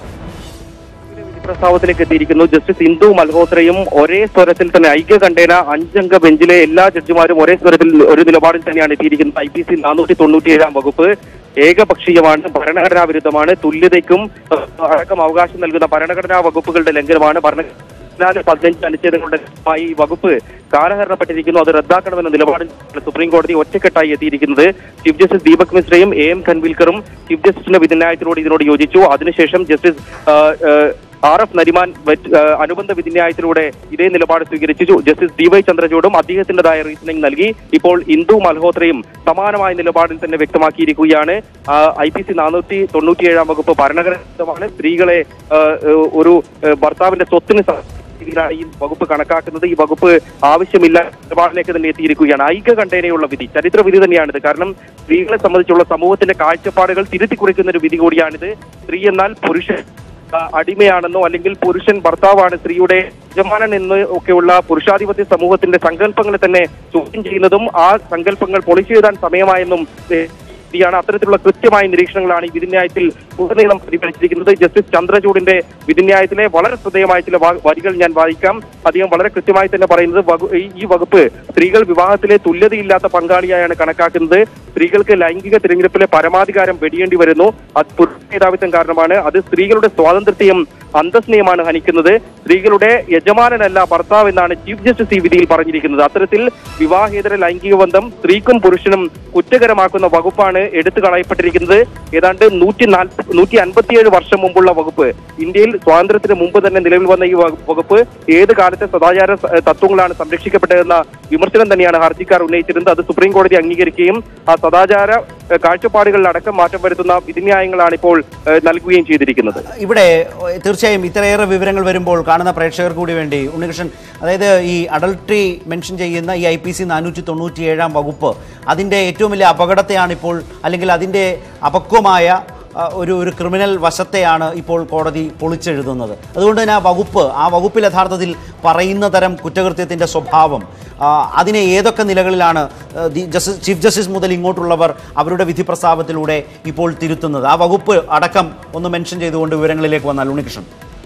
വിധി പ്രസ്താവത്തിലേക്ക് എത്തിയിരിക്കുന്നു ജസ്റ്റിസ് ഇന്ദു മൽഹോത്രയും ഒരേ സ്വരത്തിൽ തന്നെ ഐക്യകണ്ഠേന അഞ്ചംഗ ബെഞ്ചിലെ എല്ലാ ജഡ്ജിമാരും ഒരേ സ്വരത്തിൽ ഒരു നിലപാടിൽ തന്നെയാണ് എത്തിയിരിക്കുന്നത് ഐ പി സി നാനൂറ്റി തൊണ്ണൂറ്റിയേഴാം വകുപ്പ് ഏകപക്ഷീയമാണ് ഭരണഘടനാ വിരുദ്ധമാണ് തുല്യതയ്ക്കും ഏഹ്, അടക്കം അവകാശം നൽകുന്ന ഭരണഘടനാ വകുപ്പുകളുടെ ലംഘനമാണ് ഭരണ പതിനാല് പതിനഞ്ച് അനുച്ഛേദങ്ങളുടെ ഭാഗമായി ഈ വകുപ്പ് കാലഹരണപ്പെട്ടിരിക്കുന്നു അത് റദ്ദാക്കണമെന്ന നിലപാടിൽ സുപ്രീം കോടതി ഒറ്റക്കെട്ടായി എത്തിയിരിക്കുന്നത് ചീഫ് ജസ്റ്റിസ് ദീപക് മിശ്രയും എ എം ഖൻവിൽക്കറും ചീഫ് ജസ്റ്റിസിന്റെ വിധിന്യായത്തിനോട് ഇതിനോട് യോജിച്ചു അതിനുശേഷം ജസ്റ്റിസ് ആ, ആ, ആർ എഫ് നരിമാൻ വെറ്റ്- ആ, അനുബന്ധ വിധിന്യായത്തിലൂടെ ഇതേ നിലപാട് സ്വീകരിച്ചു ജസ്റ്റിസ് ഡി വൈ ചന്ദ്രചൂഡും അദ്ദേഹത്തിന്റേതായ റീസണിംഗ് നൽകി ഇപ്പോൾ ഇന്ദു മൽഹോത്രയും സമാനമായ നിലപാടിൽ തന്നെ വ്യക്തമാക്കിയിരിക്കുകയാണ് ഐ പി സി നാനൂറ്റി തൊണ്ണൂറ്റിയേഴാം വകുപ്പ് ഭരണഘടനമാണ് സ്ത്രീകളെ ആ, ഒരു ആ, ഭർത്താവിന്റെ സ്വത്തിന് സ- രീതിയിലാണ് ഈ വകുപ്പ് കണക്കാക്കുന്നത് ഈ വകുപ്പ് ആവശ്യമില്ല നിലപാടിലേക്ക് തന്നെ എത്തിയിരിക്കുകയാണ് ഐക്യകണ്ഠേനയുള്ള വിധി ചരിത്ര വിധി തന്നെയാണിത് കാരണം സ്ത്രീകളെ സംബന്ധിച്ചുള്ള സമൂഹത്തിന്റെ കാഴ്ചപ്പാടുകൾ തിരുത്തി കുറിക്കുന്ന ഒരു വിധി കൂടിയാണിത് സ്ത്രീ എന്നാൽ പുരുഷൻ ആ, അടിമയാണെന്നോ അല്ലെങ്കിൽ പുരുഷൻ ഭർത്താവാണ് സ്ത്രീയുടെ യജമാനൻ എന്ന് ഒക്കെയുള്ള പുരുഷാധിപത്യ സമൂഹത്തിന്റെ സങ്കല്പങ്ങളെ തന്നെ ചോദ്യം ചെയ്യുന്നതും ആ സങ്കല്പങ്ങൾ പൊളിച്ചെഴുതാൻ സമയമായെന്നും ഏ, ാണ് അത്തരത്തിലുള്ള കൃത്യമായ നിരീക്ഷണങ്ങളാണ് ഈ വിധിന്യായത്തിൽ ഉടനീളം പ്രതിഫലിച്ചിരിക്കുന്നത് ജസ്റ്റിസ് ചന്ദ്രചൂഡിന്റെ വിധിന്യായത്തിലെ വളരെ ശ്രദ്ധേയമായ ചില വാ- വരികൾ ഞാൻ വായിക്കാം അദ്ദേഹം വളരെ കൃത്യമായി തന്നെ പറയുന്നത് വകു- ഈ- ഈ വകുപ്പ് സ്ത്രീകൾ വിവാഹത്തിലെ തുല്യതയില്ലാത്ത പങ്കാളിയായാണ് കണക്കാക്കുന്നത് സ്ത്രീകൾക്ക് ലൈംഗിക തിരഞ്ഞെടുപ്പിലെ പരമാധികാരം വെടിയേണ്ടി വരുന്നു അത് പുരുഷ മേധാവിത്വം കാരണമാണ് അത് സ്ത്രീകളുടെ സ്വാതന്ത്ര്യത്തെയും അന്തസ്സിനെയുമാണ് ഹനിക്കുന്നത് സ്ത്രീകളുടെ യജമാനനല്ല ഭർത്താവ് എന്നാണ് ചീഫ് ജസ്റ്റിസ് ഈ വിധിയിൽ പറഞ്ഞിരിക്കുന്നത് അത്തരത്തിൽ വിവാഹേതര ലൈംഗിക ബന്ധം സ്ത്രീക്കും പുരുഷനും കുറ്റകരമാക്കുന്ന വകുപ്പാണ് എടുത്തു കളയപ്പെട്ടിരിക്കുന്നത് ഏതാണ്ട് നൂറ്റി നാൽപ്പ നൂറ്റി അൻപത്തിയേഴ് വർഷം മുമ്പുള്ള വകുപ്പ് ഇന്ത്യയിൽ സ്വാതന്ത്ര്യത്തിന് മുമ്പ് തന്നെ നിലവിൽ വന്ന ഈ വകു- വകുപ്പ് ഏത് കാലത്തെ സദാചാര സ- തത്വങ്ങളാണ് സംരക്ഷിക്കപ്പെട്ടതെന്ന വിമർശനം തന്നെയാണ് ഹർജിക്കാർ ഉന്നയിച്ചിരുന്നത് അത് സുപ്രീം കോടതി അംഗീകരിക്കുകയും ആ സദാചാര ഏഹ്, കാഴ്ചപ്പാടുകളിൽ അടക്കം മാറ്റം വരുത്തുന്ന വിധിന്യായങ്ങളാണ് ഇപ്പോൾ ഏഹ്, നൽകുകയും ചെയ്തിരിക്കുന്നത് ഇവിടെ ഏഹ്, തീർച്ചയായും ഇത്രയേറെ വിവരങ്ങൾ വരുമ്പോൾ കാണുന്ന പ്രേക്ഷകർക്ക് കൂടി വേണ്ടി ഉണ്ണികൃഷ്ണൻ അതായത് ഈ അഡൾട്ടറി മെൻഷൻ ചെയ്യുന്ന ഈ ഐ പി സി നാനൂറ്റി തൊണ്ണൂറ്റി ഏഴാം വകുപ്പ് അതിൻ്റെ ഏറ്റവും വലിയ അപകടത്തെയാണ് ഇപ്പോൾ അല്ലെങ്കിൽ അതിൻ്റെ അപക്വമായ ആ, ഒരു ഒരു ക്രിമിനൽ വശത്തെയാണ് ഇപ്പോൾ കോടതി പൊളിച്ചെഴുതുന്നത് അതുകൊണ്ട് തന്നെ ആ വകുപ്പ് ആ വകുപ്പിൽ യഥാർത്ഥത്തിൽ പറയുന്ന തരം കുറ്റകൃത്യത്തിൻ്റെ സ്വഭാവം ആ, അതിനെ ഏതൊക്കെ നിലകളിലാണ് ആ, ദി ജസ്റ്റിസ് ചീഫ് ജസ്റ്റിസ് മുതൽ ഇങ്ങോട്ടുള്ളവർ അവരുടെ വിധി പ്രസ്താവത്തിലൂടെ ഇപ്പോൾ തിരുത്തുന്നത് ആ വകുപ്പ് അടക്കം ഒന്ന് മെൻഷൻ ചെയ്തുകൊണ്ട് വിവരങ്ങളിലേക്ക് വന്നാൽ ഉണ്ണികൃഷ്ണൻ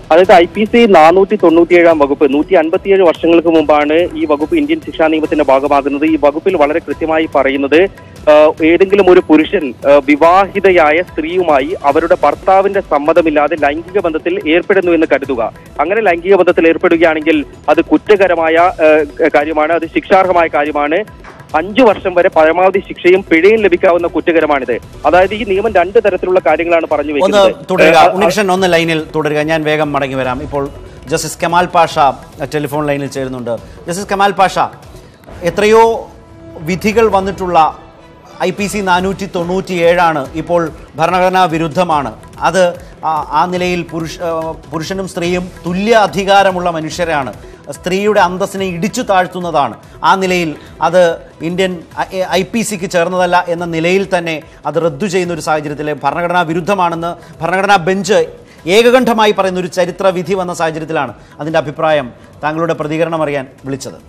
അതായത് ഐ പി സി നാനൂറ്റി തൊണ്ണൂറ്റിയേഴാം വകുപ്പ് നൂറ്റി അൻപത്തിയേഴ് വർഷങ്ങൾക്ക് മുമ്പാണ് ഈ വകുപ്പ് ഇന്ത്യൻ ശിക്ഷാ നിയമത്തിന്റെ ഭാഗമാകുന്നത് ഈ വകുപ്പിൽ വളരെ കൃത്യമായി പറയുന്നത് ആ, ഏതെങ്കിലും ഒരു പുരുഷൻ ആ, വിവാഹിതയായ സ്ത്രീയുമായി അവരുടെ ഭർത്താവിന്റെ സമ്മതമില്ലാതെ ലൈംഗിക ബന്ധത്തിൽ ഏർപ്പെടുന്നു എന്ന് കരുതുക അങ്ങനെ ലൈംഗിക ബന്ധത്തിൽ ഏർപ്പെടുകയാണെങ്കിൽ അത് കുറ്റകരമായ ആ, കാര്യമാണ് അത് ശിക്ഷാർഹമായ കാര്യമാണ് അഞ്ചു വർഷം വരെ പരമാവധി ശിക്ഷയും പിഴയും ലഭിക്കാവുന്ന കുറ്റകരമാണിത് അതായത് ഈ നിയമം രണ്ട് തരത്തിലുള്ള കാര്യങ്ങളാണ് പറഞ്ഞു ഒന്ന് വെക്കുന്നത് തുടരുക ആ, ആ, ഉണ്ണികൃഷ്ണൻ ഒന്ന് ലൈനിൽ തുടരുക ഞാൻ വേഗം മടങ്ങി വരാം ഇപ്പോൾ ജസ്റ്റിസ് കമാൽ പാഷ ടെലിഫോൺ ലൈനിൽ ചേരുന്നുണ്ട് ജസ്റ്റിസ് കമാൽ പാഷ എത്രയോ വിധികൾ വന്നിട്ടുള്ള ഐ പി സി നാനൂറ്റി തൊണ്ണൂറ്റി ഏഴാണ് ഇപ്പോൾ ഭരണഘടനാ വിരുദ്ധമാണ് അത് ആ- ആ നിലയിൽ പുരുഷ ആ, പുരുഷനും സ്ത്രീയും തുല്യ അധികാരമുള്ള മനുഷ്യരാണ് സ്ത്രീയുടെ അന്തസ്സിനെ ഇടിച്ചു താഴ്ത്തുന്നതാണ് ആ നിലയിൽ അത് ഇന്ത്യൻ ഐ പി സിക്ക് ചേർന്നതല്ല എന്ന നിലയിൽ തന്നെ അത് റദ്ദു ചെയ്യുന്ന ഒരു സാഹചര്യത്തിൽ ഭരണഘടനാ വിരുദ്ധമാണെന്ന് ഭരണഘടനാ ബെഞ്ച് ഏകകണ്ഠമായി പറയുന്ന ഒരു ചരിത്ര വിധി വന്ന സാഹചര്യത്തിലാണ് അതിൻ്റെ അഭിപ്രായം താങ്കളുടെ പ്രതികരണം അറിയാൻ വിളിച്ചത്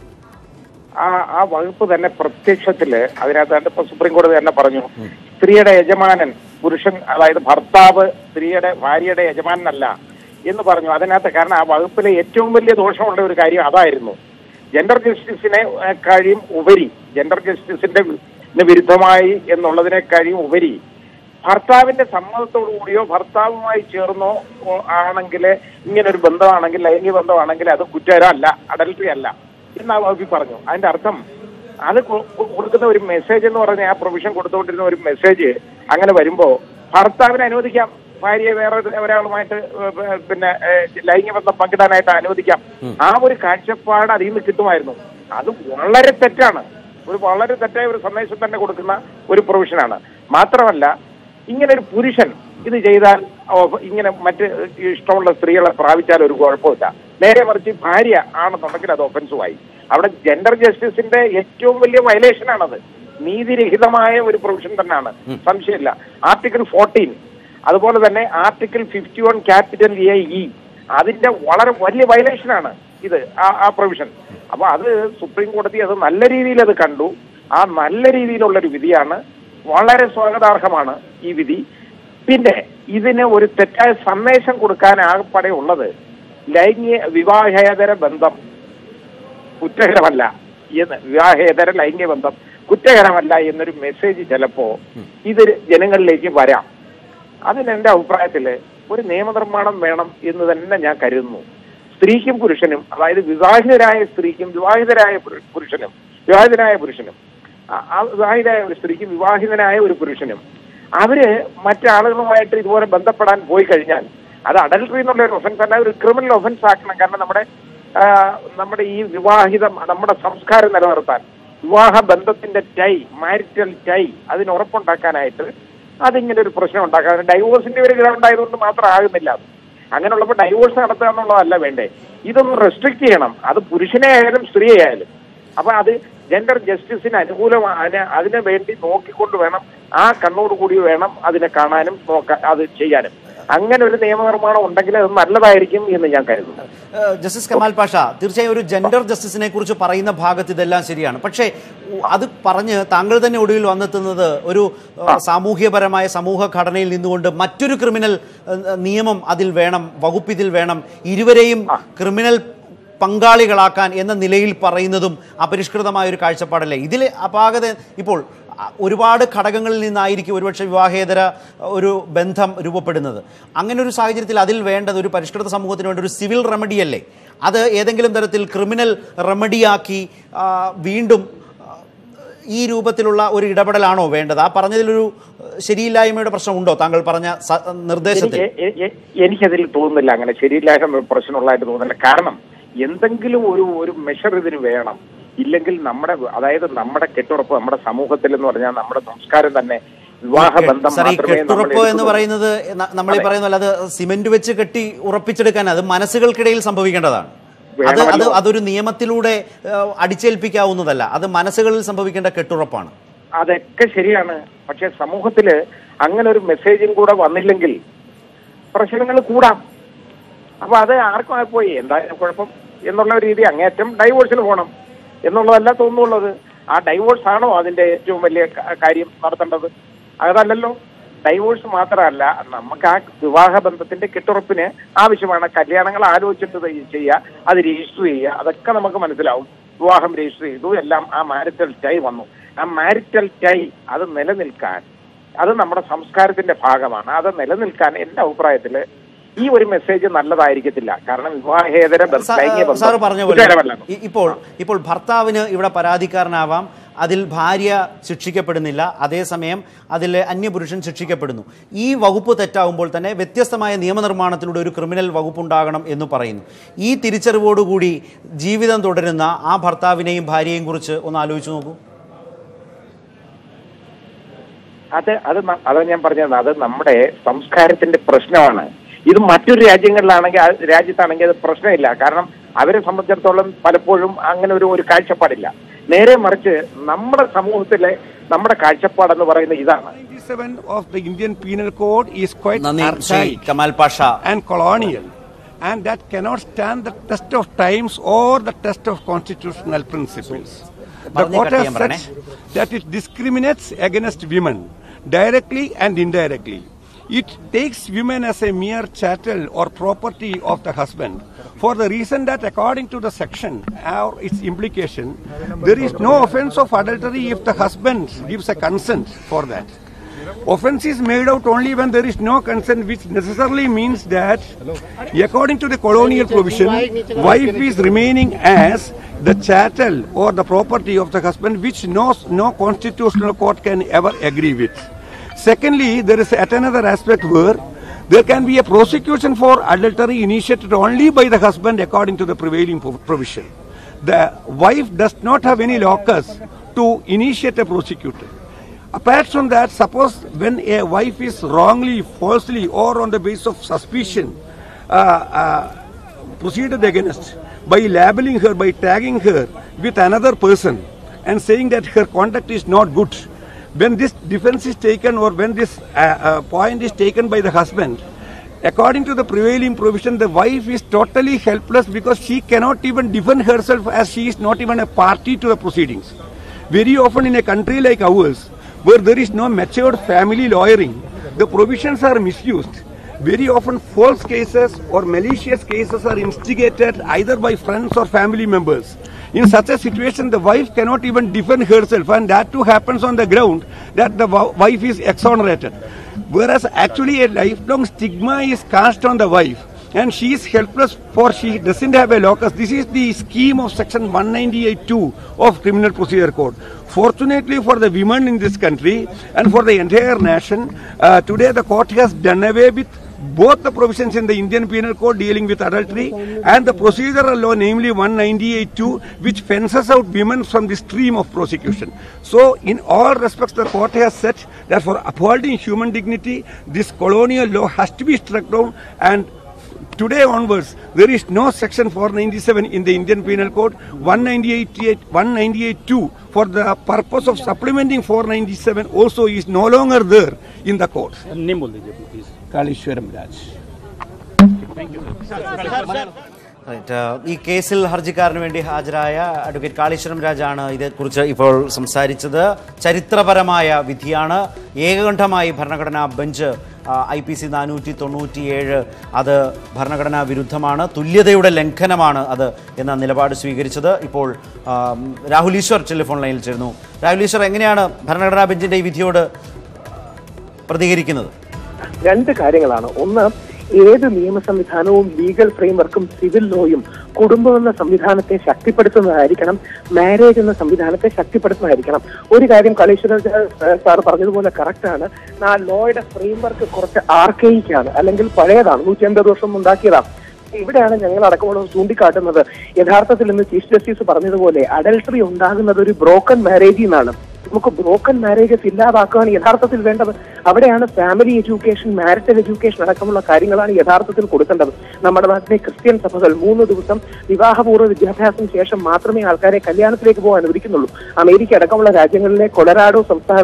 ആ ആ വകുപ്പ് തന്നെ പ്രത്യക്ഷത്തില് അതിനകത്ത് ഇപ്പൊ സുപ്രീം കോടതി തന്നെ പറഞ്ഞു സ്ത്രീയുടെ യജമാനൻ പുരുഷൻ അതായത് ഭർത്താവ് സ്ത്രീയുടെ ഭാര്യയുടെ യജമാനനല്ല എന്ന് പറഞ്ഞു അതിനകത്ത് കാരണം ആ വകുപ്പിലെ ഏറ്റവും വലിയ ദോഷമുള്ള ഒരു കാര്യം അതായിരുന്നു ജെൻഡർ ജസ്റ്റിസിനെ ഏഹ്, കഴിയും ഉപരി ജെൻഡർ ജസ്റ്റിസിന്റെ വി- വിരുദ്ധമായി എന്നുള്ളതിനെക്കാളും ഉപരി ഭർത്താവിന്റെ സമ്മതത്തോടു കൂടിയോ ഭർത്താവുമായി ചേർന്നോ ആണെങ്കിൽ ഇങ്ങനെ ഒരു ബന്ധമാണെങ്കിൽ ലൈംഗിക ബന്ധമാണെങ്കിൽ അത് കുറ്റകരമല്ല അഡൽട്ടറി അല്ല എന്ന് ആ വകുപ്പിൽ പറഞ്ഞു അതിന്റെ അർത്ഥം അത് കൊ- കൊ- കൊടുക്കുന്ന ഒരു മെസ്സേജ് എന്ന് പറഞ്ഞ ആ പ്രൊവിഷൻ കൊടുത്തുകൊണ്ടിരുന്ന ഒരു മെസ്സേജ് അങ്ങനെ വരുമ്പോ ഭർത്താവിനെ അനുവദിക്കാം ഭാര്യയെ വേറെ ഒരാളുമായിട്ട് ഏഹ് പിന്നെ ഏഹ് ലൈംഗിക ബന്ധം പങ്കിടാനായിട്ട് അനുവദിക്കാം ആ ഒരു കാഴ്ചപ്പാട് അതിൽ നിന്ന് കിട്ടുമായിരുന്നു അത് വളരെ തെറ്റാണ് ഒരു വളരെ തെറ്റായ ഒരു സന്ദേശം തന്നെ കൊടുക്കുന്ന ഒരു പ്രൊവിഷനാണ് മാത്രമല്ല ഇങ്ങനെ ഒരു പുരുഷൻ ഇത് ചെയ്താൽ ഓ, ഇങ്ങനെ മറ്റ് ഇഷ്ടമുള്ള സ്ത്രീകളെ പ്രാപിച്ചാൽ ഒരു കുഴപ്പമില്ല നേരെ മറിച്ച് ഭാര്യ ആണെന്നുണ്ടെങ്കിൽ അത് ഒഫൻസുമായി അവിടെ ജെൻഡർ ജസ്റ്റിസിന്റെ ഏറ്റവും വലിയ വയലേഷനാണത് നീതിരഹിതമായ ഒരു പ്രൊവിഷൻ തന്നെയാണ് സംശയമില്ല ആർട്ടിക്കിൾ ഫോർട്ടീൻ അതുപോലെ തന്നെ article fifty one capital A E അതിന്റെ വളരെ വലിയ വയലേഷനാണ് ഇത് ആ ആ പ്രൊവിഷൻ അപ്പൊ അത് സുപ്രീം കോടതി അത് നല്ല രീതിയിൽ അത് കണ്ടു ആ നല്ല രീതിയിലുള്ള ഒരു വിധിയാണ് വളരെ സ്വാഗതാർഹമാണ് ഈ വിധി പിന്നെ ഇതിന് ഒരു തെറ്റായ സന്ദേശം കൊടുക്കാൻ ആകെപ്പാടെ ഉള്ളത് ലൈംഗിക വിവാഹേതര ബന്ധം കുറ്റകരമല്ല എന്ന് വിവാഹേതര ലൈംഗിക ബന്ധം കുറ്റകരമല്ല എന്നൊരു മെസ്സേജ് ചിലപ്പോ ഇത് ജനങ്ങളിലേക്ക് വരാം അതിന് എന്റെ അഭിപ്രായത്തില് ഒരു നിയമനിർമ്മാണം വേണം എന്ന് തന്നെ ഞാൻ കരുതുന്നു സ്ത്രീക്കും പുരുഷനും അതായത് വിവാഹിതരായ സ്ത്രീക്കും വിവാഹിതരായ പുരു- പുരുഷനും വിവാഹിതനായ പുരുഷനും ആ- ആ വിവാഹിതരായ ഒരു സ്ത്രീക്കും വിവാഹിതനായ ഒരു പുരുഷനും അവര് മറ്റാളുകളുമായിട്ട് ഇതുപോലെ ബന്ധപ്പെടാൻ പോയി കഴിഞ്ഞാൽ അത് അഡൽട്ടറി എന്നുള്ള ഒരു ഒഫൻസ് അല്ല ഒരു ക്രിമിനൽ ഒഫൻസ് ആക്കണം കാരണം നമ്മുടെ ആ, നമ്മുടെ ഈ വിവാഹിതം നമ്മുടെ സംസ്കാരം നിലനിർത്താൻ വിവാഹ ബന്ധത്തിന്റെ ടൈ മാരിറ്റൽ ടൈ അതിന് ഉറപ്പുണ്ടാക്കാനായിട്ട് അതിങ്ങനെ ഒരു പ്രശ്നം ഉണ്ടാക്കാൻ ഡൈവോഴ്സിന്റെ ഒരു ഗ്രൗണ്ട് ആയതുകൊണ്ട് മാത്രം ആകുന്നില്ല അത് അങ്ങനെയുള്ളപ്പോൾ ഡൈവോഴ്സ് നടത്തുക എന്നുള്ളതല്ല വേണ്ടേ ഇതൊന്ന് റെസ്ട്രിക്ട് ചെയ്യണം അത് പുരുഷനെ ആയാലും സ്ത്രീയെ ആയാലും അപ്പൊ അത് ജെൻഡർ ജസ്റ്റിസിന് അനുകൂലമാണ് അതിന് അതിനെ വേണ്ടി നോക്കിക്കൊണ്ട് വേണം ആ കണ്ണോടുകൂടി വേണം അതിനെ കാണാനും നോക്കാൻ അത് ചെയ്യാനും അങ്ങനെ ഒരു നിയമനിർമ്മാണം ഉണ്ടെങ്കിൽ അത് നല്ലതായിരിക്കും എന്ന് ഞാൻ കരുതുന്നു ഏഹ് ജസ്റ്റിസ് കമാൽ പാഷ തീർച്ചയായും ഒരു ജെൻഡർ ജസ്റ്റിസിനെ കുറിച്ച് പറയുന്ന ഭാഗത്ത് ഇതെല്ലാം ശരിയാണ് പക്ഷേ ഉ- അത് പറഞ്ഞ് താങ്കൾ തന്നെ ഒടുവിൽ വന്നെത്തുന്നത് ഒരു ഏഹ്, സാമൂഹ്യപരമായ സമൂഹ ഘടനയിൽ നിന്നുകൊണ്ട് മറ്റൊരു ക്രിമിനൽ ഏഹ്, നിയമം അതിൽ വേണം വകുപ്പ് ഇതിൽ വേണം ഇരുവരെയും ക്രിമിനൽ പങ്കാളികളാക്കാൻ എന്ന നിലയിൽ പറയുന്നതും അപരിഷ്കൃതമായ ഒരു കാഴ്ചപ്പാടല്ലേ ഇതിൽ അപാകത ഇപ്പോൾ അ, ഒരുപാട് ഘടകങ്ങളിൽ നിന്നായിരിക്കും ഒരുപക്ഷെ വിവാഹേതര ഒരു ബന്ധം രൂപപ്പെടുന്നത് അങ്ങനെ ഒരു സാഹചര്യത്തിൽ അതിൽ വേണ്ടത് ഒരു പരിഷ്കൃത സമൂഹത്തിന് വേണ്ട ഒരു സിവിൽ റെമഡി അല്ലേ അത് ഏതെങ്കിലും തരത്തിൽ ക്രിമിനൽ റെമഡിയാക്കി ആ, വീണ്ടും ആ, ഈ രൂപത്തിലുള്ള ഒരു ഇടപെടലാണോ വേണ്ടത് ആ പറഞ്ഞതിലൊരു ഏഹ്, ശരിയില്ലായ്മയുടെ പ്രശ്നമുണ്ടോ താങ്കൾ പറഞ്ഞ സ- നിർദ്ദേശത്തിൽ എനിക്ക് എ- എ- എനിക്കതിൽ തോന്നുന്നില്ല അങ്ങനെ ശരിയില്ലായ്മ പ്രശ്നമുള്ളതായിട്ട് തോന്നുന്നില്ല കാരണം എന്തെങ്കിലും ഒരു ഒരു മെഷർ ഇതിന് വേണം ഇല്ലെങ്കിൽ നമ്മുടെ അതായത് നമ്മുടെ കെട്ടുറപ്പ് നമ്മുടെ സമൂഹത്തിൽ എന്ന് പറഞ്ഞാൽ നമ്മുടെ സംസ്കാരം തന്നെ വിവാഹ ബന്ധം സാർ ഈ മാത്രമേ നമ്മൾ കെട്ടുറപ്പ് എന്ന് എടുക്കുന്നുള്ളൂ. പറയുന്നത് ന- നമ്മൾ ഈ പറയുന്ന പോലെ അത് സിമെന്റ് വെച്ച് കെട്ടി ഉറപ്പിച്ചെടുക്കാൻ അത് മനസ്സുകൾക്കിടയിൽ സംഭവിക്കേണ്ടതാണ് അത് അത് വേണമല്ലോ. അതൊരു നിയമത്തിലൂടെ ഏഹ്, അടിച്ചേൽപ്പിക്കാവുന്നതല്ല അത് മനസ്സുകളിൽ സംഭവിക്കേണ്ട കെട്ടുറപ്പാണ് അതൊക്കെ ശരിയാണ് പക്ഷെ സമൂഹത്തില് അങ്ങനെ ഒരു മെസ്സേജും കൂടെ വന്നില്ലെങ്കിൽ പ്രശ്നങ്ങൾ കൂടാം അപ്പൊ അത് ആർക്കും പോയി എന്തായാലും കുഴപ്പം എന്നുള്ള ഒരു രീതി അങ്ങേറ്റം ഡൈവോഴ്സിന് പോകണം എന്നുള്ളതല്ല തോന്നുന്നുള്ളത് ആ ഡൈവോഴ്സ് ആണോ അതിന്റെ ഏറ്റവും വലിയ ക- കാര്യം നടത്തേണ്ടത് അതല്ലല്ലോ ഡൈവോഴ്സ് മാത്രമല്ല നമുക്ക് ആ വിവാഹ ബന്ധത്തിന്റെ കെട്ടുറപ്പിന് ആവശ്യമാണ് കല്യാണങ്ങൾ ആലോചിച്ചിട്ട് ഇത് ചെയ്യുക അത് രജിസ്റ്റർ ചെയ്യുക അതൊക്കെ നമുക്ക് മനസ്സിലാവും വിവാഹം രജിസ്റ്റർ ചെയ്തു എല്ലാം ആ മാരിറ്റൽ ടൈ വന്നു ആ മാരിറ്റൽ ടൈ അത് നിലനിൽക്കാൻ അത് നമ്മുടെ സംസ്കാരത്തിന്റെ ഭാഗമാണ് അത് നിലനിൽക്കാൻ എന്റെ അഭിപ്രായത്തില് ഈ ഒരു മെസ്സേജ് നല്ലതായിരിക്കത്തില്ല കാരണം വിവാഹേതര ബന്ധ- സാ- ലൈംഗിക ബന്ധം സാറ് പറഞ്ഞ പോലെ കുറ്റകരമല്ല. ഇ- ഇപ്പോൾ ഇപ്പോൾ ഭർത്താവിന് ഇവിടെ പരാതിക്കാരനാവാം അതിൽ ഭാര്യ ശിക്ഷിക്കപ്പെടുന്നില്ല അതേസമയം അതിൽ അന്യപുരുഷൻ ശിക്ഷിക്കപ്പെടുന്നു ഈ വകുപ്പ് തെറ്റാവുമ്പോൾ തന്നെ വ്യത്യസ്തമായ നിയമനിർമ്മാണത്തിലൂടെ ഒരു ക്രിമിനൽ വകുപ്പുണ്ടാകണം എന്ന് പറയുന്നു ഈ തിരിച്ചറിവോടുകൂടി ജീവിതം തുടരുന്ന ആ ഭർത്താവിനെയും ഭാര്യയെയും കുറിച്ച് ഒന്ന് ആലോചിച്ച് നോക്കൂ അത് അത് ന- അത് ഞാൻ പറഞ്ഞത് അത് നമ്മുടെ സംസ്കാരത്തിന്റെ പ്രശ്നമാണ് ഇത് മറ്റൊരു രാജ്യങ്ങളിലാണെങ്കിൽ ആ രാജ്യത്താണെങ്കിൽ അത് പ്രശ്നമില്ല കാരണം അവരെ സംബന്ധിച്ചിടത്തോളം പലപ്പോഴും അങ്ങനെ ഒരു ഒരു കാഴ്ചപ്പാടില്ല നേരെ മറിച്ച് നമ്മുടെ സമൂഹത്തിലെ നമ്മുടെ കാഴ്ചപ്പാടെന്ന് പറയുന്നത് ഇതാണ് 97 of the Indian Penal Code is quite നന്ദി Shri archaic Kamal Pasha and colonial, and that cannot stand the test of times or the test of constitutional principles. The പറഞ്ഞേ court cut has ചെയ്യാൻ said പറയണേ. that it discriminates against women directly and indirectly. It takes women as a mere chattel or property of the husband for the reason that according to the section or its implication, there is no offense of adultery if the husband gives a consent for that. Offense is made out only when there is no consent, which necessarily means that, according to the colonial provision, wife is remaining as the chattel or the property of the husband, which no, no constitutional court can ever agree with. Secondly, there is yet another aspect where there can be a prosecution for adultery initiated only by the husband according to the prevailing pro- provision. The wife does not have any locus to initiate a prosecutor. Apart from that, suppose when a wife is wrongly, falsely, or on the basis of suspicion uh, uh, proceeded against by labeling her, by tagging her with another person and saying that her conduct is not good, when this defense is taken or when this uh, uh, point is taken by the husband, according to the prevailing provision, the wife is totally helpless because she cannot even defend herself as she is not even a party to the proceedings. Very often in a country like ours, where there is no matured family lawyering, the provisions are misused. Very often false cases or malicious cases are instigated either by friends or family members. In such a situation, the wife cannot even defend herself, and that too happens on the ground that the wa- wife is exonerated. Whereas actually a lifelong stigma is cast on the wife and she is helpless for she doesn't have a locus. This is the scheme of section 198.2 of Criminal Procedure Code. Fortunately for the women in this country and for the entire nation, uh, today the court has done away with both the provisions in the Indian Penal Code dealing with adultery and the procedural law, namely 198.2, which fences out women from the stream of prosecution. So, in all respects, the court has said that for upholding human dignity, this colonial law has to be struck down and today onwards, there is no section 497 in the Indian Penal Code, 198, 198.2 for the purpose of supplementing 497 also is no longer there in the code. Name बोल दीजिए please Kalishwaram Raj. Right. ഈ കേസിൽ ഹർജിക്കാരന് വേണ്ടി ഹാജരായ advocate Kaleshwaram രാജാണ് ഇതേക്കുറിച്ച് ഇപ്പോൾ സംസാരിച്ചത് ചരിത്രപരമായ വിധിയാണ് ഏകകണ്ഠമായി ഭരണഘടനാ ബെഞ്ച് ഐ പി സി നാനൂറ്റി തൊണ്ണൂറ്റിയേഴ് അത് ഭരണഘടനാ വിരുദ്ധമാണ് തുല്യതയുടെ ലംഘനമാണ് അത് എന്ന നിലപാട് സ്വീകരിച്ചത് ഇപ്പോൾ ആ, രാഹുൽ ഈശ്വർ ടെലിഫോൺ ലൈനിൽ ചേരുന്നു രാഹുൽ ഈശ്വർ എങ്ങനെയാണ് ഭരണഘടനാ ബെഞ്ചിന്റെ ഈ വിധിയോട് പ്രതികരിക്കുന്നത് രണ്ട് കാര്യങ്ങളാണ് ഒന്ന് ഏത് നിയമ സംവിധാനവും ലീഗൽ ഫ്രെയിംവർക്കും സിവിൽ ലോയും കുടുംബം എന്ന സംവിധാനത്തെ ശക്തിപ്പെടുത്തുന്നതായിരിക്കണം മാരേജ് എന്ന സംവിധാനത്തെ ശക്തിപ്പെടുത്തുന്നതായിരിക്കണം ഒരു കാര്യം കളീശ്വര സാർ പറഞ്ഞതുപോലെ കറക്റ്റ് ആണ് ആ ലോയുടെ ഫ്രെയിംവർക്ക് കുറച്ച് ആർക്കൈക്കാണ് അല്ലെങ്കിൽ പഴയതാണ് നൂറ്റി അൻപത് വർഷം ഉണ്ടാക്കിയതാണ് ഇവിടെയാണ് ഞങ്ങൾ അടക്കമുള്ള ചൂണ്ടിക്കാട്ടുന്നത് യഥാർത്ഥത്തിൽ ഇന്ന് ചീഫ് ജസ്റ്റിസ് പറഞ്ഞതുപോലെ അഡൽട്ടറി ഉണ്ടാകുന്നത് ഒരു ബ്രോക്കൺ മാരേജിൽ നിന്നാണ് നമുക്ക് ബ്രോക്കൺ മാരേജസ് ഇല്ലാതാക്കുകയാണ് യഥാർത്ഥത്തിൽ വേണ്ടത് അവിടെയാണ് ഫാമിലി എഡ്യൂക്കേഷൻ മാരിറ്റൽ എഡ്യൂക്കേഷൻ അടക്കമുള്ള കാര്യങ്ങളാണ് യഥാർത്ഥത്തിൽ കൊടുക്കേണ്ടത് നമ്മുടെ നാട്ടിലെ ക്രിസ്ത്യൻ സഭകൾ മൂന്ന് ദിവസം വിവാഹപൂർവ്വ വിദ്യാഭ്യാസത്തിന് ശേഷം മാത്രമേ ആൾക്കാരെ കല്യാണത്തിലേക്ക് പോകാൻ അനുവദിക്കുന്നുള്ളൂ അമേരിക്ക അടക്കമുള്ള രാജ്യങ്ങളിലെ കൊളറാഡോ സംസ്ഥാനത്ത്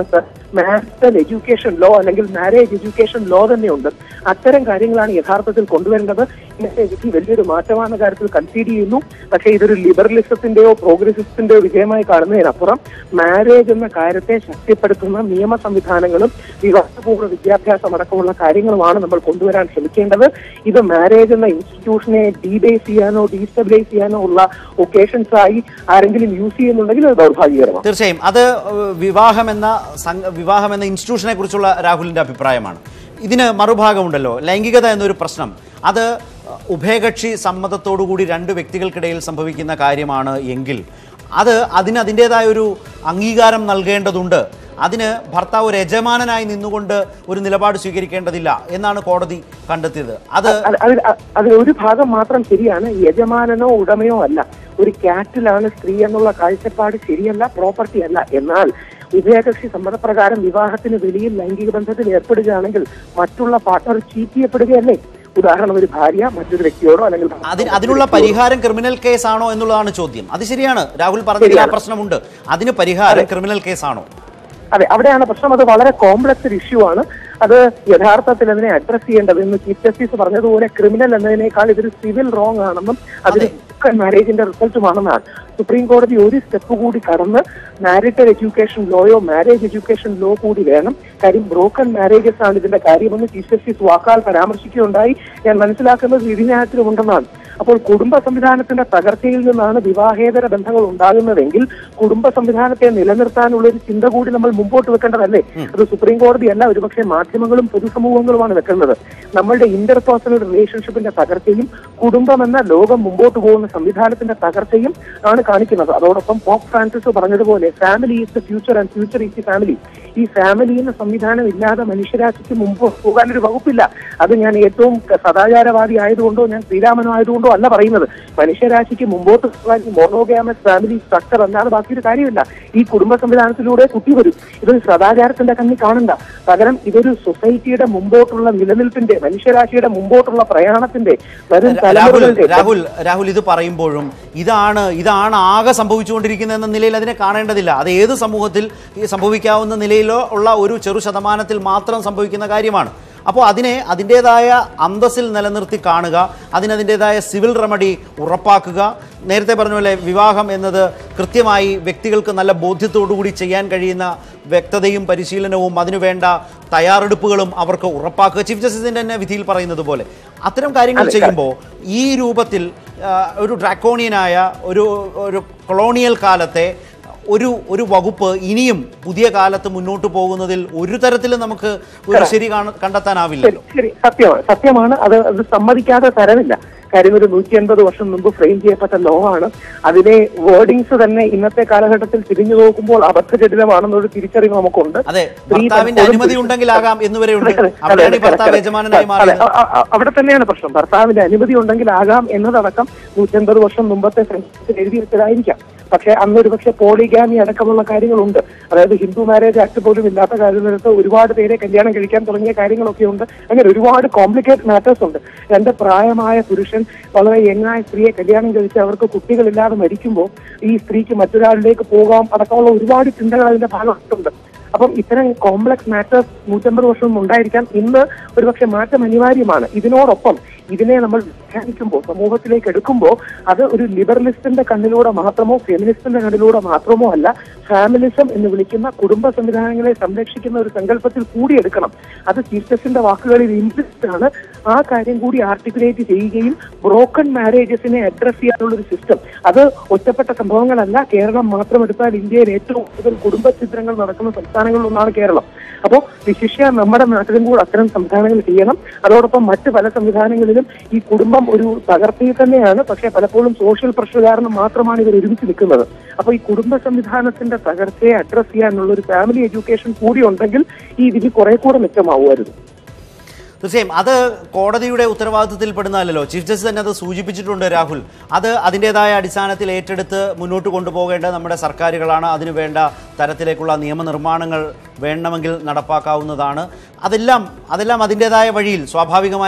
മാരിറ്റൽ എഡ്യൂക്കേഷൻ ലോ അല്ലെങ്കിൽ മാരേജ് എഡ്യൂക്കേഷൻ ലോ തന്നെയുണ്ട് അത്തരം കാര്യങ്ങളാണ് യഥാർത്ഥത്തിൽ കൊണ്ടുവരേണ്ടത് ഇന്നത്തെ വിധി വലിയൊരു മാറ്റமான കാര്യത്തിൽ കൺസീഡ് ചെയ്യുന്നു പക്ഷേ ഇതൊരു ലിബറലിസത്തിന്റെയോ പ്രോഗ്രസിസത്തിന്റെയോ വിജയമായി കാണുന്നതിനപ്പുറം മാരേജ് എന്ന കാര്യത്തെ ശക്തിപ്പെടുത്തുന്ന നിയമ സംവിധാനങ്ങളും വിവാഹപൂർവ്വ വിദ്യാഭ്യാസം അടക്കമുള്ള കാര്യങ്ങളുമാണ് നമ്മൾ കൊണ്ടുവരാൻ ശ്രമിക്കേണ്ടത് ഇത് മാരേജ് എന്ന ഇൻസ്റ്റിറ്റ്യൂഷനെ ഡീബേസ് ചെയ്യാനോ ഡീസ്റ്റബിലൈസ് ചെയ്യാനോ ഉള്ള ഒക്കേഷൻസ് ആയി ആരെങ്കിലും യൂസ് ചെയ്യുന്നുണ്ടെങ്കിൽ അത് ദൗർഭാഗ്യകരമാണ് തീർച്ചയായും അത് ഏഹ്, വിവാഹം എന്ന സംഘ- വിവാഹം എന്ന ഇൻസ്റ്റിറ്റ്യൂഷനെ കുറിച്ചുള്ള രാഹുലിന്റെ അഭിപ്രായമാണ് ഇതിന് മറുഭാഗമുണ്ടല്ലോ ലൈംഗികത എന്നൊരു പ്രശ്നം അത് ഉഭയകക്ഷി സമ്മതത്തോടുകൂടി രണ്ട് വ്യക്തികൾക്കിടയിൽ സംഭവിക്കുന്ന കാര്യമാണ് എങ്കിൽ അത് അതിന് അതിൻ്റെതായ ഒരു അംഗീകാരം നൽകേണ്ടതുണ്ട് അതിന് ഭർത്താവ് ഒരു യജമാനനായി നിന്നുകൊണ്ട് ഒരു നിലപാട് സ്വീകരിക്കേണ്ടതില്ല എന്നാണ് കോടതി കണ്ടെത്തിയത് അത് അത് അതിൽ അതിൽ ഒരു ഭാഗം മാത്രം ശരിയാണ് യജമാനനോ ഉടമയോ അല്ല ഒരു ക്യാറ്റിലാണ് സ്ത്രീ എന്നുള്ള കാഴ്ചപ്പാട് ശരിയല്ല പ്രോപ്പർട്ടി അല്ല എന്നാൽ ഉഭയകക്ഷി സമ്മതപ്രകാരം വിവാഹത്തിന് വെളിയിൽ ലൈംഗിക ബന്ധത്തിൽ ഏർപ്പെടുകയാണെങ്കിൽ മറ്റുള്ള പാർട്ണർ ചീറ്റ് ചെയ്യപ്പെടുകയല്ലേ ഉദാഹരണം ഒരു ഭാര്യ മറ്റൊരു വ്യക്തിയോടോ അല്ലെങ്കിൽ അതിന് അതിനുള്ള പരിഹാരം ക്രിമിനൽ കേസാണോ എന്നുള്ളതാണ് ചോദ്യം അത് ശരിയാണ് രാഹുൽ പറഞ്ഞതിൽ ആ ശരിയാണ്. പ്രശ്നമുണ്ട് അതിന് പരിഹാരം ക്രിമിനൽ കേസാണോ അതെ അവിടെയാണ് പ്രശ്നം അത് വളരെ കോംപ്ലക്സ് ഒരു ഇഷ്യൂ ആണ് അത് യഥാർത്ഥത്തിൽ അതിനെ അഡ്രസ് ചെയ്യേണ്ടത് ഇന്ന് ചീഫ് ജസ്റ്റിസ് പറഞ്ഞതുപോലെ ക്രിമിനൽ എന്നതിനേക്കാൾ ഇതൊരു സിവിൽ റോങ് ആണെന്നും അതിന് മാരേജിന്റെ റിസൾട്ടുമാണെന്നാണ് സുപ്രീം കോടതി ഒരു സ്റ്റെപ്പ് കൂടി കടന്ന് മാരിറ്റൽ എഡ്യൂക്കേഷൻ ലോയോ മാരേജ് എഡ്യൂക്കേഷൻ ലോ കൂടി വേണം കാര്യം ബ്രോക്കൺ മാരേജസ് ആണ് ഇതിന്റെ കാര്യമെന്ന് ചീഫ് ജസ്റ്റിസ് വാക്കാൽ പരാമർശിക്കുകയുണ്ടായി ഞാൻ മനസ്സിലാക്കുന്നത് വിധിന്യായത്തിലുമുണ്ടെന്നാണ് അപ്പോൾ കുടുംബ സംവിധാനത്തിന്റെ തകർച്ചയിൽ നിന്നാണ് വിവാഹേതര ബന്ധങ്ങൾ ഉണ്ടാകുന്നതെങ്കിൽ കുടുംബ സംവിധാനത്തെ നിലനിർത്താനുള്ള ഒരു ചിന്ത കൂടി നമ്മൾ മുമ്പോട്ട് വെക്കേണ്ടതല്ലേ അത് സുപ്രീം കോടതിയല്ല ഒരുപക്ഷെ മാധ്യമങ്ങളും പൊതുസമൂഹങ്ങളുമാണ് വെക്കുന്നത് നമ്മളുടെ ഇന്റർ പേഴ്സണൽ റിലേഷൻഷിപ്പിന്റെ തകർച്ചയും കുടുംബം എന്ന ലോകം മുമ്പോട്ട് പോകുന്ന സംവിധാനത്തിന്റെ തകർച്ചയും ആണ് കാണിക്കുന്നത് അതോടൊപ്പം പോപ്പ് ഫ്രാൻസിസ് പറഞ്ഞതുപോലെ family is the future and future is the family ഈ ഫാമിലി എന്ന സംവിധാനം ഇല്ലാതെ മനുഷ്യരാശിക്ക് മുമ്പ് പോകാനൊരു വകുപ്പില്ല അത് ഞാൻ ഏറ്റവും ക- സദാചാരവാദി ആയതുകൊണ്ടോ ഞാൻ ശ്രീരാമനോ ആയതുകൊണ്ടോ അല്ല പറയുന്നത് മനുഷ്യരാശിക്ക് മുമ്പോട്ട് പോകാൻ മോണോഗ്യാമസ് ഫാമിലി സ്ട്രക്ചർ അല്ലാതെ ബാക്കിയൊരു കാര്യമില്ല ഈ കുടുംബ സംവിധാനത്തിലൂടെ കുട്ടി വരും ഇതൊരു സദാചാരത്തിന്റെ കണ്ണി കാണണ്ട പകരം ഇതൊരു സൊസൈറ്റിയുടെ മുമ്പോട്ടുള്ള നിലനിൽപ്പിന്റെ മനുഷ്യരാശിയുടെ മുമ്പോട്ടുള്ള പ്രയാണത്തിന്റെ വരും രാഹുൽ തലമുറകളുടെ രാഹുൽ രാഹുൽ ഇത് പറയുമ്പോഴും ഇതാണ് ഇതാണ് ആകെ സംഭവിച്ചുകൊണ്ടിരിക്കുന്നത് എന്ന നിലയിൽ അതിനെ കാണേണ്ടതില്ല അത് ഏത് സമൂഹത്തിൽ ഈ സംഭവിക്കാവുന്ന നിലയിലോ ഉള്ള ഒരു ചെറു ശതമാനത്തിൽ മാത്രം സംഭവിക്കുന്ന കാര്യമാണ് അപ്പോൾ അതിനെ അതിൻ്റെതായ അന്തസ്സിൽ നിലനിർത്തി കാണുക അതിനതിൻ്റെതായ സിവിൽ റെമഡി ഉറപ്പാക്കുക നേരത്തെ പറഞ്ഞ പോലെ വിവാഹം എന്നത് കൃത്യമായി വ്യക്തികൾക്ക് നല്ല ബോധ്യത്തോടുകൂടി ചെയ്യാൻ കഴിയുന്ന വ്യക്തതയും പരിശീലനവും അതിനുവേണ്ട തയ്യാറെടുപ്പുകളും അവർക്ക് ഉറപ്പാക്കുക ചീഫ് ജസ്റ്റിസിന്റെ തന്നെ വിധിയിൽ പറയുന്നത് പോലെ അത്തരം കാര്യങ്ങൾ ചെയ്യുമ്പോൾ ഈ രൂപത്തിൽ ആ, ഒരു ഡ്രാക്കോണിയനായ ഒരു ഒരു കൊളോണിയൽ കാലത്തെ ഒരു ഒരു വകുപ്പ് ഇനിയും പുതിയ കാലത്ത് മുന്നോട്ട് പോകുന്നതിൽ ഒരു തരത്തിലും നമുക്ക് ഒരു ശരി കാണ- കണ്ടെത്താനാവില്ലല്ലോ ശരി ശരി സത്യമാണ് സത്യമാണ് അത് അത് സമ്മതിക്കാതെ തരമില്ല കാര്യം ഒരു നൂറ്റി അൻപത് വർഷം മുമ്പ് ഫ്രെയിം ചെയ്യപ്പെട്ട ലോ ആണ് അതിലെ വേർഡിങ്സ് തന്നെ ഇന്നത്തെ കാലഘട്ടത്തിൽ തിരിഞ്ഞു നോക്കുമ്പോൾ അബദ്ധജടിലമാണെന്നൊരു തിരിച്ചറിവ് നമുക്കുണ്ട് അതെ സ്ത്രീ ഭർത്താവിന്റെ പലപ്പോഴും അനുമതി ഉണ്ടെങ്കിലാകാം എന്നുവരെയുണ്ട് അതെ, അതെ, അവിടെയാണ് ഈ അതെ, ഭർത്താവ് അതെ, യജമാനനായി അതെ, മാറിയത് അ- അ- അ- അവിടെ തന്നെയാണ് പ്രശ്നം ഭർത്താവിന്റെ അനുമതി ഉണ്ടെങ്കിൽ ആകാം എന്നതടക്കം നൂറ്റൻപത് വർഷം മുമ്പത്തെ സെൻസസിൽ എഴുതി വെച്ചതായിരിക്കാം പക്ഷെ അന്ന് ഒരു പക്ഷെ പോളിഗാമി അടക്കമുള്ള കാര്യങ്ങളുണ്ട് അതായത് ഹിന്ദു മാരേജ് ആക്ട് പോലും ഇല്ലാത്ത കാര്യത്തിനകത്ത് ഒരുപാട് പേരെ കല്യാണം കഴിക്കാൻ തുടങ്ങിയ കാര്യങ്ങളൊക്കെ ഉണ്ട് അങ്ങനെ ഒരുപാട് കോംപ്ലിക്കേറ്റഡ് മാറ്റേഴ്സ് ഉണ്ട് രണ്ട് പ്രായമായ പുരുഷൻ വളരെ യങ്ങായ സ്ത്രീയെ കല്യാണം കഴിച്ച് അവർക്ക് കുട്ടികളില്ലാതെ മരിക്കുമ്പോൾ ഈ സ്ത്രീക്ക് മറ്റൊരാളിലേക്ക് പോകാം അടക്കമുള്ള ഒരുപാട് ചിന്തകൾ അതിന്റെ ഭാഗമായിട്ടുണ്ട് അപ്പം ഇത്തരം കോംപ്ലക്സ് മാറ്റേഴ്സ് നൂറ്റമ്പത് വർഷം ഉണ്ടായിരിക്കാം ഇന്ന് ഒരുപക്ഷെ മാറ്റം അനിവാര്യമാണ് ഇതിനോടൊപ്പം ഇതിനെ നമ്മൾ വ്യാഖ്യാനിക്കുമ്പോൾ സമൂഹത്തിലേക്ക് എടുക്കുമ്പോൾ അത് ഒരു ലിബറലിസ്റ്റിന്റെ കണ്ണിലൂടെ മാത്രമോ ഫെമിനിസ്റ്റിന്റെ കണ്ണിലൂടെ മാത്രമോ അല്ല ഫാമിലിസം എന്ന് വിളിക്കുന്ന കുടുംബ സംവിധാനങ്ങളെ സംരക്ഷിക്കുന്ന ഒരു സങ്കല്പത്തിൽ കൂടി എടുക്കണം അത് ചീഫ് ജസ്റ്റിന്റെ വാക്കുകളിൽ ഇംപ്ലിസിറ്റ് ആണ് ആ കാര്യം കൂടി ആർട്ടിക്കുലേറ്റ് ചെയ്യുകയും ബ്രോക്കൺ മാരേജസിനെ അഡ്രസ് ചെയ്യാനുള്ള ഒരു സിസ്റ്റം അത് ഒറ്റപ്പെട്ട സംഭവങ്ങളല്ല കേരളം മാത്രം എടുത്താൽ ഇന്ത്യയിൽ ഏറ്റവും കൂടുതൽ കുടുംബ ചിത്രങ്ങൾ നടക്കുന്ന സംസ്ഥാനങ്ങളിൽ ഒന്നാണ് കേരളം അപ്പോൾ വിശിഷ്യ നമ്മുടെ നാട്ടിലും കൂടെ അത്തരം സംവിധാനങ്ങൾ ചെയ്യണം അതോടൊപ്പം മറ്റ് പല സംവിധാനങ്ങളിലും ഈ കുടുംബം ഒരു തകർച്ചയിൽ തന്നെയാണ് പക്ഷേ പലപ്പോഴും സോഷ്യൽ പ്രഷർ കാരണം മാത്രമാണ് ഇവർ ഒരുമിച്ച് നിൽക്കുന്നത് അപ്പോൾ ഈ കുടുംബ സംവിധാനത്തിന്റെ തകർച്ചയെ അഡ്രസ് ചെയ്യാനുള്ള ഒരു ഫാമിലി എഡ്യൂക്കേഷൻ കൂടി ഉണ്ടെങ്കിൽ ഈ വിധി കുറെ കൂടെ മെച്ചമാവുമായിരുന്നു തീർച്ചയായും അത് കോടതിയുടെ ഉത്തരവാദിത്തത്തിൽപ്പെടുന്നതല്ലോ ചീഫ് ജസ്റ്റിസ് തന്നെ അത് സൂചിപ്പിച്ചിട്ടുണ്ട് രാഹുൽ അത് അതിൻ്റെതായ അടിസ്ഥാനത്തിൽ ഏറ്റെടുത്ത് മുന്നോട്ട് കൊണ്ടുപോകേണ്ട നമ്മുടെ സർക്കാരുകളാണ് അതിനു വേണ്ട തരത്തിലേക്കുള്ള നിയമനിർമ്മാണങ്ങൾ വേണമെങ്കിൽ നടപ്പാക്കാവുന്നതാണ് അതെല്ലാം അതെല്ലാം അതിൻ്റെതായ വഴിയിൽ സ്വാഭാവികമായും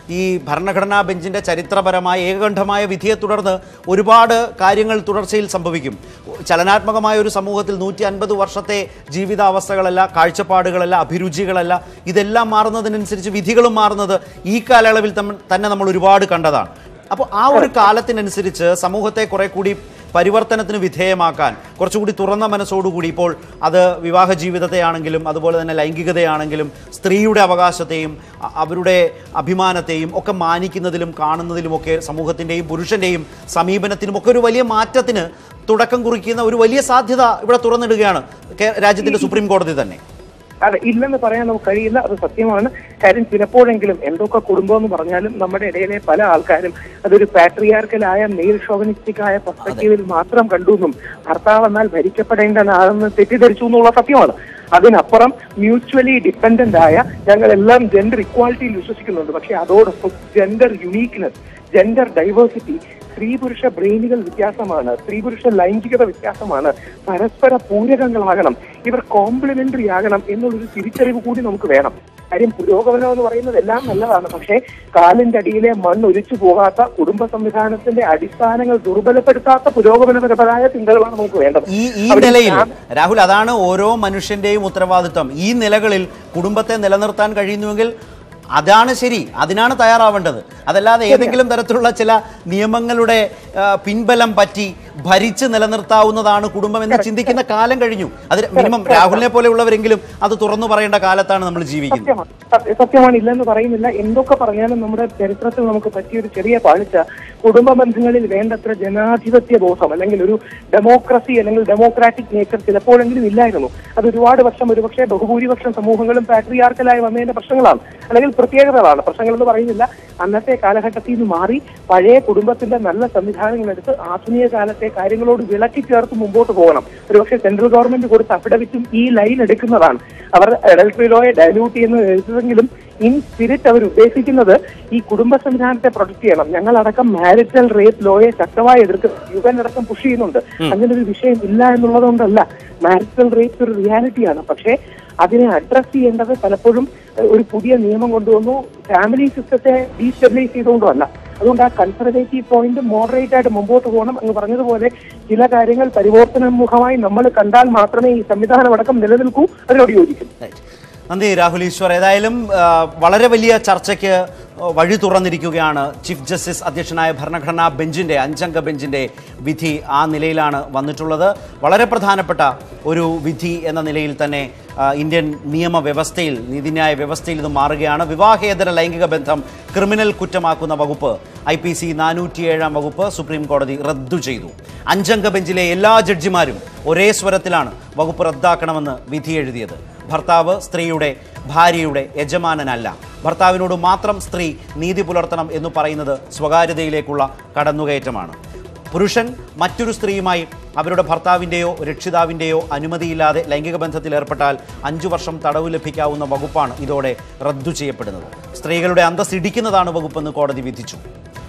ഈ ഭരണഘടനാ ബെഞ്ചിന്റെ ചരിത്രപരമായ ഏകകണ്ഠമായ വിധിയെ തുടർന്ന് ഒരുപാട് കാര്യങ്ങൾ തുടർച്ചയിൽ സംഭവിക്കും ചലനാത്മകമായ ഒരു സമൂഹത്തിൽ നൂറ്റി അൻപത് വർഷത്തെ ജീവിതാവസ്ഥകളല്ല കാഴ്ചപ്പാടുകളല്ല അഭിരുചികളല്ല ഇതെല്ലാം മാറുന്നതിനനുസരിച്ച് വിധികളും മാറുന്നത് ഈ കാലയളവിൽ തമ്മ- തന്നെ നമ്മൾ ഒരുപാട് കണ്ടതാണ് അപ്പോൾ ആ ഒരു കാലത്തിനനുസരിച്ച് സമൂഹത്തെ കുറെ കൂടി പരിവർത്തനത്തിന് വിധേയമാക്കാൻ കുറച്ചുകൂടി തുറന്ന മനസ്സോടുകൂടി ഇപ്പോൾ അത് വിവാഹ ജീവിതത്തെയാണെങ്കിലും അതുപോലെ തന്നെ ലൈംഗികതയാണെങ്കിലും സ്ത്രീയുടെ അവകാശത്തെയും അ- അവരുടെ അഭിമാനത്തെയും ഒക്കെ മാനിക്കുന്നതിലും കാണുന്നതിലുമൊക്കെ സമൂഹത്തിൻ്റെയും പുരുഷൻ്റെയും സമീപനത്തിനും ഒക്കെ ഒരു വലിയ മാറ്റത്തിന് തുടക്കം കുറിക്കുന്ന ഒരു വലിയ സാധ്യത ഇവിടെ തുറന്നിടുകയാണ് കേ- രാജ്യത്തിന്റെ സുപ്രീം കോടതി തന്നെ അതെ ഇല്ലെന്ന് പറയാൻ നമുക്ക് കഴിയില്ല അത് സത്യമാണ് കാര്യം ചിലപ്പോഴെങ്കിലും എന്തൊക്കെ കുടുംബം എന്ന് പറഞ്ഞാലും നമ്മുടെ ഇടയിലെ പല ആൾക്കാരും അതൊരു പാട്രിയാർക്കലായ മെയിൽ ഷോവനിസ്റ്റിക് ആയ പെർസ്പെക്റ്റീവിൽ മാത്രം കണ്ടു എന്നും ഭർത്താവ് എന്നാൽ ഭരിക്കപ്പെടേണ്ടതാണെന്ന് തെറ്റിദ്ധരിച്ചു എന്നുള്ള സത്യമാണ് അതിനപ്പുറം മ്യൂച്വലി ഡിപ്പെൻഡന്റ് ആയ ഞങ്ങളെല്ലാം ജെൻഡർ ഇക്വാലിറ്റിയിൽ വിശ്വസിക്കുന്നുണ്ട് പക്ഷെ അതോടൊപ്പം ജെൻഡർ യുണീക്നെസ് ജെൻഡർ ഡൈവേഴ്സിറ്റി സ്ത്രീ പുരുഷ ബ്രെയിനുകൾ വ്യത്യാസമാണ് സ്ത്രീ പുരുഷ ലൈംഗികത വ്യത്യാസമാണ് പരസ്പര പൂരകങ്ങളാകണം ഇവർ കോംപ്ലിമെന്ററി ആകണം എന്നുള്ളൊരു തിരിച്ചറിവ് കൂടി നമുക്ക് വേണം കാര്യം പുരോഗമനം എന്ന് പറയുന്നത് എല്ലാം നല്ലതാണ് പക്ഷേ കാലിന്റെ അടിയിലെ മണ്ണ് ഒലിച്ചു പോകാത്ത കുടുംബ സംവിധാനത്തിന്റെ അടിസ്ഥാനങ്ങൾ ദുർബലപ്പെടുത്താത്ത പുരോഗമനപരമായ ചിന്തകളാണ് നമുക്ക് വേണ്ടത് ഈ ഈ അവിടെ നിലയിൽ ഞാൻ- രാഹുൽ അതാണ് ഓരോ മനുഷ്യന്റെയും ഉത്തരവാദിത്വം ഈ നിലകളിൽ കുടുംബത്തെ നിലനിർത്താൻ കഴിയുന്നുവെങ്കിൽ അതാണ് ശരി അതിനാണ് തയ്യാറാവേണ്ടത് അതല്ലാതെ ഏതെങ്കിലും തരത്തിലുള്ള ചില നിയമങ്ങളുടെ ആ, പിൻബലം പറ്റി ഭരിച്ച് നിലനിർത്താവുന്നതാണ് കുടുംബം എന്ന് ചിന്തിക്കുന്ന കാലം കഴിഞ്ഞു അത് മിനിമം രാഹുലിനെ പോലെയുള്ളവരെങ്കിലും അത് തുറന്നു പറയേണ്ട കാലത്താണ് നമ്മൾ ജീവിക്കുന്നത് സത്യമാണ് സത്യ- സത്യമാണ് ഇല്ലെന്ന് പറയുന്നില്ല എന്തൊക്കെ പറഞ്ഞാലും നമ്മുടെ ചരിത്രത്തിൽ നമുക്ക് പറ്റിയൊരു ചെറിയ പാളിച്ച കുടുംബ ബന്ധങ്ങളിൽ വേണ്ടത്ര ജനാധിപത്യ ബോധം അല്ലെങ്കിൽ ഒരു ഡെമോക്രസി അല്ലെങ്കിൽ ഡെമോക്രാറ്റിക് നേച്ചർ ചിലപ്പോഴെങ്കിലും ഇല്ലായിരുന്നു അത് ഒരുപാട് വർഷം ഒരുപക്ഷെ ബഹുഭൂരിപക്ഷം സമൂഹങ്ങളും പാട്രിയാർക്കലായി വന്നതിന്റെ പ്രശ്നങ്ങളാണ് അല്ലെങ്കിൽ പ്രത്യേകതകളാണ് പ്രശ്നങ്ങൾ എന്ന് പറയുന്നില്ല അന്നത്തെ കാലഘട്ടത്തിൽ നിന്ന് മാറി പഴയ കുടുംബത്തിന്റെ നല്ല സംവിധാനങ്ങളെടുത്ത് ആധുനിക കാലത്തെ കാര്യങ്ങളോട് വിളക്കി ചേർത്ത് മുമ്പോട്ട് പോകണം ഒരുപക്ഷെ സെൻട്രൽ ഗവൺമെന്റ് കൊടുത്ത അഫിഡവിറ്റും ഈ ലൈൻ എടുക്കുന്നതാണ് അവർ എഡൽട്രി ലോയെ ഡയലൂട്ട് ചെയ്യുന്നത് എഴുതുമെങ്കിലും ഇൻ സ്പിരിറ്റ് അവർ ഉദ്ദേശിക്കുന്നത് ഈ കുടുംബ സംവിധാനത്തെ പ്രൊട്ടക്ട് ചെയ്യണം ഞങ്ങളടക്കം മാരിറ്റൽ റേപ്പ് ലോയെ ശക്തമായി എതിർക്കും യു എൻ അടക്കം പുഷ് ചെയ്യുന്നുണ്ട് അങ്ങനെ ഒരു വിഷയം ഇല്ല എന്നുള്ളതുകൊണ്ടല്ല മാരിറ്റൽ റേപ്പ് ഒരു റിയാലിറ്റിയാണ് പക്ഷേ അതിനെ അഡ്രസ് ചെയ്യേണ്ടത് പലപ്പോഴും ഏഹ്, ഒരു പുതിയ നിയമം കൊണ്ടുവന്നു ഫാമിലി സിസ്റ്റത്തെ ഡീസ്റ്റെബിലൈസ് ചെയ്തുകൊണ്ടുമല്ല അതുകൊണ്ട് ആ കൺസർവേറ്റീവ് പോയിന്റ് മോഡറേറ്റ് ആയിട്ട് മുമ്പോട്ട് പോകണം എന്ന് പറഞ്ഞതുപോലെ ചില കാര്യങ്ങൾ പരിവർത്തനമുഖമായി നമ്മൾ കണ്ടാൽ മാത്രമേ ഈ സംവിധാനം അടക്കം നിലനിൽക്കൂ അതിനോട് യോജിക്കും Right. നന്ദി രാഹുൽ ഈശ്വർ ഏതായാലും ആ, വളരെ വലിയ ചർച്ചയ്ക്ക് വഴി തുറന്നിരിക്കുകയാണ് ചീഫ് ജസ്റ്റിസ് അധ്യക്ഷനായ ഭരണഘടനാ ബെഞ്ചിന്റെ അഞ്ചംഗ ബെഞ്ചിന്റെ വിധി ആ നിലയിലാണ് വന്നിട്ടുള്ളത് വളരെ പ്രധാനപ്പെട്ട ഒരു വിധി എന്ന നിലയിൽ തന്നെ ആ, ഇന്ത്യൻ നിയമവ്യവസ്ഥയിൽ നീതിന്യായ വ്യവസ്ഥയിൽ ഇത് മാറുകയാണ് വിവാഹേതര ലൈംഗിക ബന്ധം ക്രിമിനൽ കുറ്റമാക്കുന്ന വകുപ്പ് ഐ പി സി നാനൂറ്റിയേഴാം വകുപ്പ് സുപ്രീം കോടതി റദ്ദു ചെയ്തു അഞ്ചംഗ ബെഞ്ചിലെ എല്ലാ ജഡ്ജിമാരും ഒരേ സ്വരത്തിലാണ് വകുപ്പ് റദ്ദാക്കണമെന്ന് വിധി എഴുതിയത് ഭർത്താവ് സ്ത്രീയുടെ ഭാര്യയുടെ യജമാനനല്ല ഭർത്താവിനോട് മാത്രം സ്ത്രീ നീതി പുലർത്തണം എന്ന് പറയുന്നത് സ്വകാര്യതയിലേക്കുള്ള കടന്നുകയറ്റമാണ് പുരുഷൻ മറ്റൊരു സ്ത്രീയുമായി അവരുടെ ഭർത്താവിൻ്റെയോ രക്ഷിതാവിൻ്റെയോ അനുമതിയില്ലാതെ ലൈംഗിക ബന്ധത്തിൽ ഏർപ്പെട്ടാൽ അഞ്ചു വർഷം തടവ് ലഭിക്കാവുന്ന വകുപ്പാണ് ഇതോടെ റദ്ദു ചെയ്യപ്പെടുന്നത് സ്ത്രീകളുടെ അന്തസ് ഇടിക്കുന്നതാണ് വകുപ്പെന്ന് കോടതി വിധിച്ചു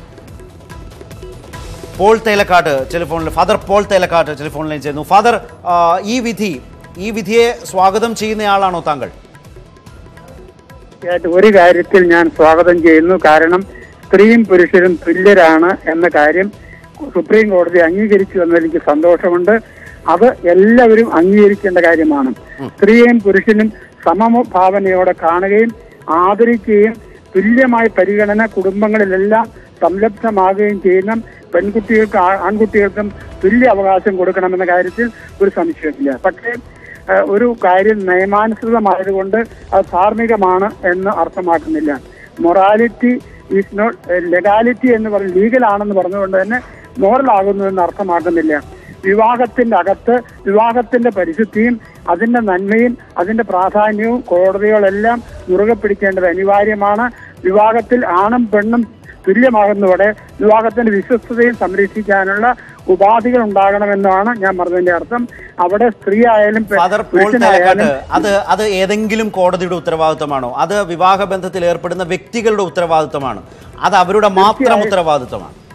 പോൾ തേലക്കാട്ട് ടെലിഫോണിൽ ഫാദർ പോൾ തേലക്കാട്ട് ടെലിഫോണിൽ ചേരുന്നു ഫാദർ ആ, ഈ വിധി ഈ വിധിയെ സ്വാഗതം ചെയ്യുന്നയാളാണോ താങ്കൾ തീർച്ചയായിട്ടും ഒരു കാര്യത്തിൽ ഞാൻ സ്വാഗതം ചെയ്യുന്നു കാരണം സ്ത്രീയും പുരുഷനും തുല്യരാണ് എന്ന കാര്യം സുപ്രീം കോടതി അംഗീകരിച്ചു എന്നതിൽ എനിക്ക് സന്തോഷമുണ്ട് അത് എല്ലാവരും അംഗീകരിക്കേണ്ട കാര്യമാണ് സ്ത്രീയും പുരുഷനും സമഭാവനയോടെ കാണുകയും ആദരിക്കുകയും തുല്യമായ പരിഗണന കുടുംബങ്ങളിലെല്ലാം സംലബ്ധമാകുകയും ചെയ്യുന്ന പെൺകുട്ടികൾക്ക് ആ- ആൺകുട്ടികൾക്കും തുല്യ അവകാശം കൊടുക്കണമെന്ന കാര്യത്തിൽ ഒരു സംശയമില്ല പക്ഷേ ഏഹ് ഒരു കാര്യം നിയമാനുസൃതമായതുകൊണ്ട് അത് ധാർമ്മികമാണ് എന്ന് അർത്ഥമാക്കുന്നില്ല മൊറാലിറ്റി ഈസ് നോട്ട് ലെഗാലിറ്റി എന്ന് പറഞ്ഞ് ലീഗൽ ആണെന്ന് പറഞ്ഞുകൊണ്ട് തന്നെ മോറൽ ആകുന്നു എന്ന് അർത്ഥമാക്കുന്നില്ല വിവാഹത്തിന്റെ അകത്ത് വിവാഹത്തിന്റെ പരിശുദ്ധിയും അതിന്റെ നന്മയും അതിന്റെ പ്രാധാന്യവും കോടതികളെല്ലാം മുറുകെ പിടിക്കേണ്ടത് അനിവാര്യമാണ് വിവാഹത്തിൽ ആണും പെണ്ണും തുല്യമാകുന്നതോടെ വിവാഹത്തിന്റെ വിശ്വസ്തതയും സംരക്ഷിക്കാനുള്ള ഉപാധികൾ ഉണ്ടാകണമെന്നാണ് ഞാൻ പറഞ്ഞതിന്റെ അർത്ഥം അവിടെ സ്ത്രീ ആയാലും പെ- ഫാദർ പോൾ പുരുഷനായാലും തേലക്കാട്ട് അത് അത് ഏതെങ്കിലും കോടതിയുടെ ഉത്തരവാദിത്തമാണോ അത് വിവാഹ ബന്ധത്തിൽ ഏർപ്പെടുന്ന വ്യക്തികളുടെ ഉത്തരവാദിത്തമാണ് അത് അവരുടെ മാത്രം ഉത്തരവാദിത്തമാണ്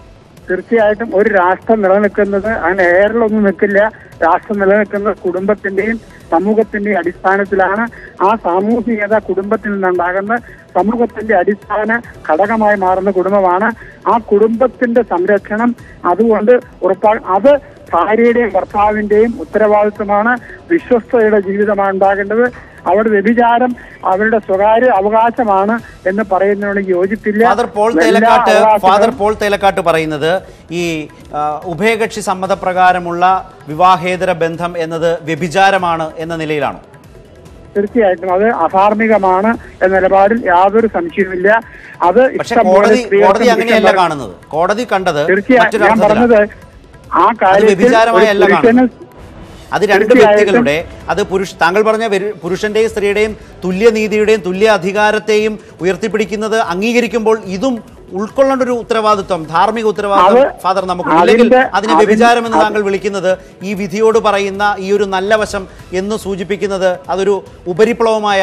തീർച്ചയായിട്ടും ഒരു രാഷ്ട്രം നിലനിൽക്കുന്നത് അങ്ങനെ എയറിലൊന്നും നിൽക്കില്ല രാഷ്ട്രം നിലനിൽക്കുന്നത് കുടുംബത്തിന്റെയും സമൂഹത്തിന്റെയും അടിസ്ഥാനത്തിലാണ് ആ സാമൂഹികത കുടുംബത്തിൽ നിന്നുണ്ടാകുന്ന സമൂഹത്തിന്റെ അടിസ്ഥാന ഘടകമായി മാറുന്ന കുടുംബമാണ് ആ കുടുംബത്തിന്റെ സംരക്ഷണം അതുകൊണ്ട് ഉറപ്പാ അത് ഭാര്യയുടെയും ഭർത്താവിന്റെയും ഉത്തരവാദിത്വമാണ് വിശ്വസ്തയുടെ ജീവിതമാണ് ഉണ്ടാകേണ്ടത് അവിടെ വ്യഭിചാരം അവരുടെ സ്വകാര്യ അവകാശമാണ് എന്ന് പറയുന്നതിനോട് യോജിപ്പില്ല ഫാദർ പോൾ എല്ലാ തേലക്കാട്ട് അവകാശങ്ങളും- ഫാദർ പോൾ തേലക്കാട്ട് പറയുന്നത് ഈ ആ, ഉഭയകക്ഷി സമ്മതപ്രകാരമുള്ള വിവാഹേതര ബന്ധം എന്നത് വ്യഭിചാരമാണ് എന്ന നിലയിലാണ് തീർച്ചയായിട്ടും അത് അധാർമികമാണ് എന്ന നിലപാടിൽ യാതൊരു സംശയവുമില്ല അത് പക്ഷെ ഇഷ്ടം പോലെ കോടതി സ്ത്രീകൾക്കും കോടതി അങ്ങനെയല്ല പുരുഷന്മാർക്കും- കാണുന്നത് കോടതി കണ്ടത് തീർച്ചയായും ഞാൻ മറ്റൊരർത്ഥത്തിലാണ് പറഞ്ഞത് ആ അത് കാര്യത്തിൽ വ്യഭിചാരമായല്ല ഒരു പുരുഷന് കാണുന്നത് അത് രണ്ട് തീർച്ചയായിട്ടും- വ്യക്തികളുടെ അത് പുരുഷ താങ്കൾ പറഞ്ഞ വെരു- പുരുഷന്റെയും സ്ത്രീയുടെയും തുല്യനീതിയുടെയും തുല്യ അധികാരത്തെയും ഉയർത്തിപ്പിടിക്കുന്നത് അംഗീകരിക്കുമ്പോൾ ഇതും ഉൾക്കൊള്ളേണ്ട ഒരു ഉത്തരവാദിത്വം ധാർമ്മിക ഉത്തരവാദിത്വം അത് ഫാദർ നമുക്ക് അതിന്റെ- ഇല്ലെങ്കിൽ അതിനെ അതിന്റെ- വ്യഭിചാരം എന്ന് അത് താങ്കൾ വിളിക്കുന്നത് ഈ വിധിയോട് പറയുന്ന ഈ ഒരു നല്ല വശം എന്ന് സൂചിപ്പിക്കുന്നത് അതൊരു ഉപരിപ്ലവമായ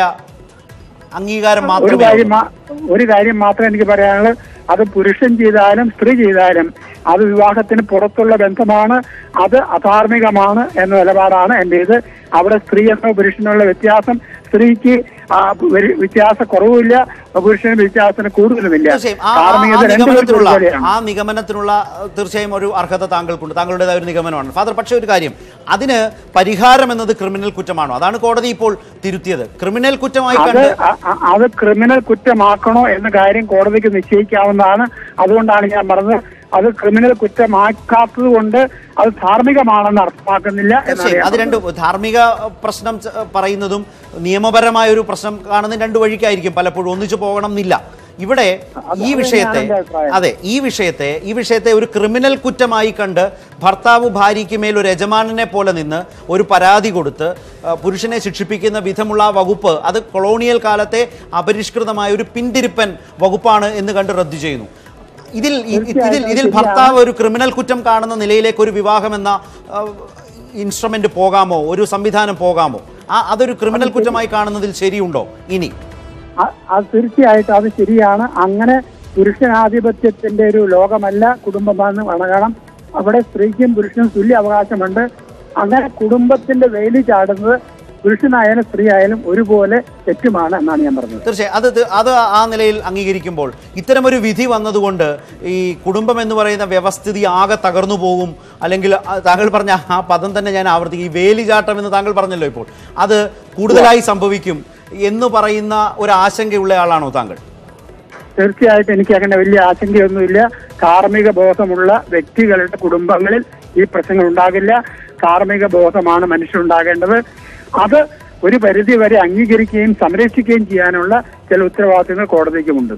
അംഗീകാരം ഒരു മാത്രമേ കാര്യം ഉള്ളൂ. മാ- ഒരു കാര്യം മാത്രം എനിക്ക് പറയാനുള്ളത് അത് പുരുഷൻ ചെയ്താലും സ്ത്രീ ചെയ്താലും അത് വിവാഹത്തിന് പുറത്തുള്ള ബന്ധമാണ് അത് അധാർമികമാണ് എന്ന നിലപാടാണ് എന്റേത് അവിടെ സ്ത്രീ എന്നോ പുരുഷനുള്ള വ്യത്യാസം സ്ത്രീക്ക് ആ ഒരു വ്യത്യാസ കുറവുമില്ല പുരുഷന് വ്യത്യാസത്തിന് കൂടുതലുമില്ല തീർച്ചയായും ആ- ആ- ആ ധാർമ്മികത രണ്ടുപേർക്കും നിഗമനത്തിനുള്ള ഒരുപോലെയാണ് ആ നിഗമനത്തിനുള്ള അഹ്, തീർച്ചയായും ഒരു അർഹത താങ്കൾക്കുണ്ട് താങ്കളുടേതായ ഒരു നിഗമനമാണ് ഫാദർ പക്ഷേ ഒരു കാര്യം അതിന് പരിഹാരം എന്നത് ക്രിമിനൽ കുറ്റമാണോ അതാണ് കോടതി ഇപ്പോൾ തിരുത്തിയത് ക്രിമിനൽ കുറ്റമായി അത് കണ്ട് അ- അ- അത് ക്രിമിനൽ കുറ്റമാക്കണോ എന്ന കാര്യം കോടതിക്ക് നിശ്ചയിക്കാവുന്നതാണ് അതുകൊണ്ടാണ് ഞാൻ പറഞ്ഞത് അത് ക്രിമിനൽ കുറ്റമാക്കാത്തത് കൊണ്ട് അത് ധാർമ്മികമാണെന്ന് അർത്ഥമാക്കുന്നില്ല എന്നാണ് തീർച്ചയായും ഞാൻ അത് രണ്ട് പറഞ്ഞത്. ധാർമ്മിക പ്രശ്നം ച- പറയുന്നതും നിയമപരമായ ഒരു പ്രശ്നം കാണുന്നതും രണ്ട് വഴിക്കായിരിക്കും പലപ്പോഴും ഒന്നിച്ചു പോകണം എന്നില്ല ഇവിടെ ഈ അത് വിഷയത്തെ തന്നെയാണ് എൻ്റെ അഭിപ്രായം. അതെ ഈ വിഷയത്തെ ഈ വിഷയത്തെ ഒരു ക്രിമിനൽ കുറ്റമായി കണ്ട് ഭർത്താവ് ഭാര്യയ്ക്ക് മേൽ ഒരു യജമാനനെ പോലെ നിന്ന് ഒരു പരാതി കൊടുത്ത് ആ, പുരുഷനെ ശിക്ഷിപ്പിക്കുന്ന വിധമുള്ള ആ വകുപ്പ് അത് കൊളോണിയൽ കാലത്തെ അപരിഷ്കൃതമായ ഒരു പിന്തിരിപ്പൻ വകുപ്പാണ് എന്ന് കണ്ട് റദ്ദു ചെയ്യുന്നു ഇതിൽ ഇ- ഇതിൽ തീർച്ചയായും ഇതിൽ ശരിയാണ്. ഭർത്താവ് ഒരു ക്രിമിനൽ കുറ്റം കാണുന്ന നിലയിലേക്ക് ഒരു വിവാഹം എന്ന ഇൻസ്ട്രുമെന്റ് പോകാമോ ഒരു സംവിധാനം പോകാമോ ആ അതൊരു ക്രിമിനൽ കുറ്റമായി കാണുന്നതിൽ ശരിയുണ്ടോ ഇനി അ- അത് തീർച്ചയായിട്ടും അത് ശരിയാണ് അങ്ങനെ പുരുഷനാധിപത്യത്തിന്റെ ഒരു ലോകമല്ല കുടുംബമെന്ന് കാണണം അവിടെ സ്ത്രീക്കും പുരുഷനും തുല്യ അവകാശമുണ്ട് അങ്ങനെ കുടുംബത്തിന്റെ വേലി ചാടുന്നത് പുരുഷനായാലും സ്ത്രീ ആയാലും ഒരുപോലെ തെറ്റുമാണ് എന്നാണ് ഞാൻ പറഞ്ഞത് തീർച്ചയായും അത് ത്- അത് ആ നിലയിൽ അംഗീകരിക്കുമ്പോൾ ഇത്തരമൊരു വിധി വന്നതുകൊണ്ട് ഈ കുടുംബം എന്ന് പറയുന്ന വ്യവസ്ഥിതി ആകെ തകർന്നു പോകും അല്ലെങ്കിൽ ആ താങ്കൾ പറഞ്ഞ ആ പദം തന്നെ ഞാൻ ആവർത്തിക്കും ഈ വേലിചാട്ടം എന്ന് താങ്കൾ പറഞ്ഞല്ലോ ഇപ്പോൾ അത് കൂടുതലായി സംഭവിക്കും എന്ന് പറയുന്ന ഒരു ആശങ്കയുള്ള ആളാണോ താങ്കൾ തീർച്ചയായിട്ടും എനിക്ക് അങ്ങനെ വലിയ ആശങ്കയൊന്നുമില്ല കാർമ്മിക ബോധമുള്ള വ്യക്തികളുടെ കുടുംബങ്ങളിൽ ഈ പ്രശ്നങ്ങൾ ഉണ്ടാകില്ല കാർമ്മിക ബോധമാണ് മനുഷ്യരുണ്ടാകേണ്ടത് അത് ഒരു പരിധി വരെ അംഗീകരിക്കുകയും സംരക്ഷിക്കുകയും ചെയ്യാനുള്ള ചില ഉത്തരവാദിത്തങ്ങൾ കോടതിക്കുമുണ്ട്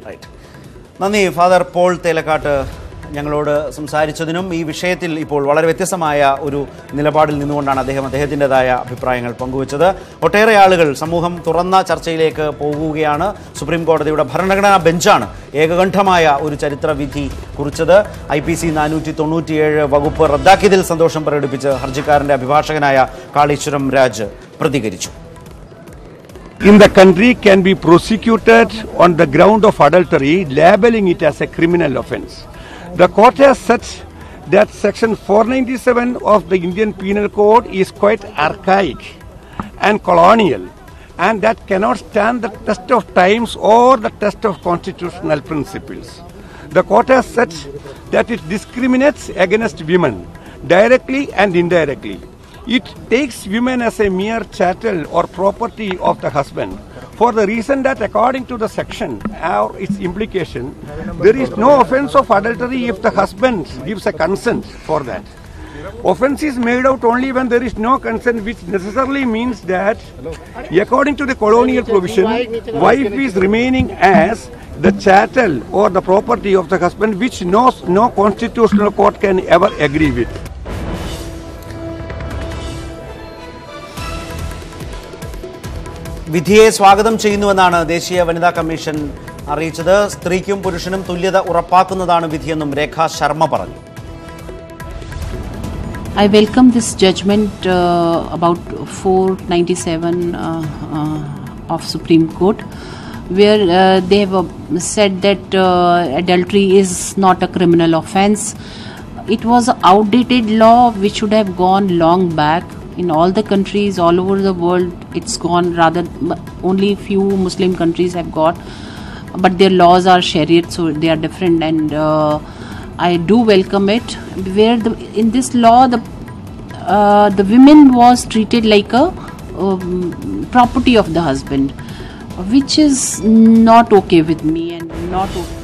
നന്ദി ഫാദർ പോൾ തേലക്കാട്ട് ഞങ്ങളോട് സംസാരിച്ചതിനും ഈ വിഷയത്തിൽ ഇപ്പോൾ വളരെ വ്യത്യസ്തമായ ഒരു നിലപാടിൽ നിന്നുകൊണ്ടാണ് അദ്ദേഹം അദ്ദേഹത്തിൻ്റെതായ അഭിപ്രായങ്ങൾ പങ്കുവച്ചത് ഒട്ടേറെ ആളുകൾ സമൂഹം തുറന്ന ചർച്ചയിലേക്ക് പോകുകയാണ് സുപ്രീം കോടതിയുടെ ഭരണഘടനാ ബെഞ്ചാണ് ഏകകണ്ഠമായ ഒരു ചരിത്ര വിധി കുറിച്ചത് ഐ പി സി നാനൂറ്റി തൊണ്ണൂറ്റിയേഴ് വകുപ്പ് റദ്ദാക്കിയതിൽ സന്തോഷം പ്രകടിപ്പിച്ച് ഹർജിക്കാരന്റെ അഭിഭാഷകനായ കാളീശ്വരം രാജ് പ്രതികരിച്ചു in the country can be prosecuted on the ground of adultery, labeling it as a criminal offense. The court has said that section 497 of the Indian Penal Code is quite archaic and colonial and that cannot stand the test of times or the test of constitutional principles. The court has said that it discriminates against women directly and indirectly. It takes women as a mere chattel or property of the husband for the reason that according to the section or its implication, there is no offense of adultery if the husband gives a consent for that. Offense is made out only when there is no consent, which necessarily means that, according to the colonial provision, wife is remaining as the chattel or the property of the husband, which no, no constitutional court can ever agree with. വിധിയെ സ്വാഗതം ചെയ്യുന്നുവെന്നാണ് ദേശീയ വനിതാ commission അറിയിച്ചത് സ്ത്രീക്കും പുരുഷനും തുല്യത ഉറപ്പാക്കുന്നതാണ് വിധിയെന്നും രേഖ ശർമ്മ പറഞ്ഞു I welcome this judgment uh, about 497 uh, uh, of Supreme Court, where uh, they have uh, said that uh, adultery is not a criminal offense. it was an outdated law which should have gone long back. In all the countries all over the world, it's gone rather, only few Muslim countries have got, but their laws are Shariat, so they are different. And uh, I do welcome it. Where the, in this law, the uh, the women was treated like a um, property of the husband, which is not okay with me and not okay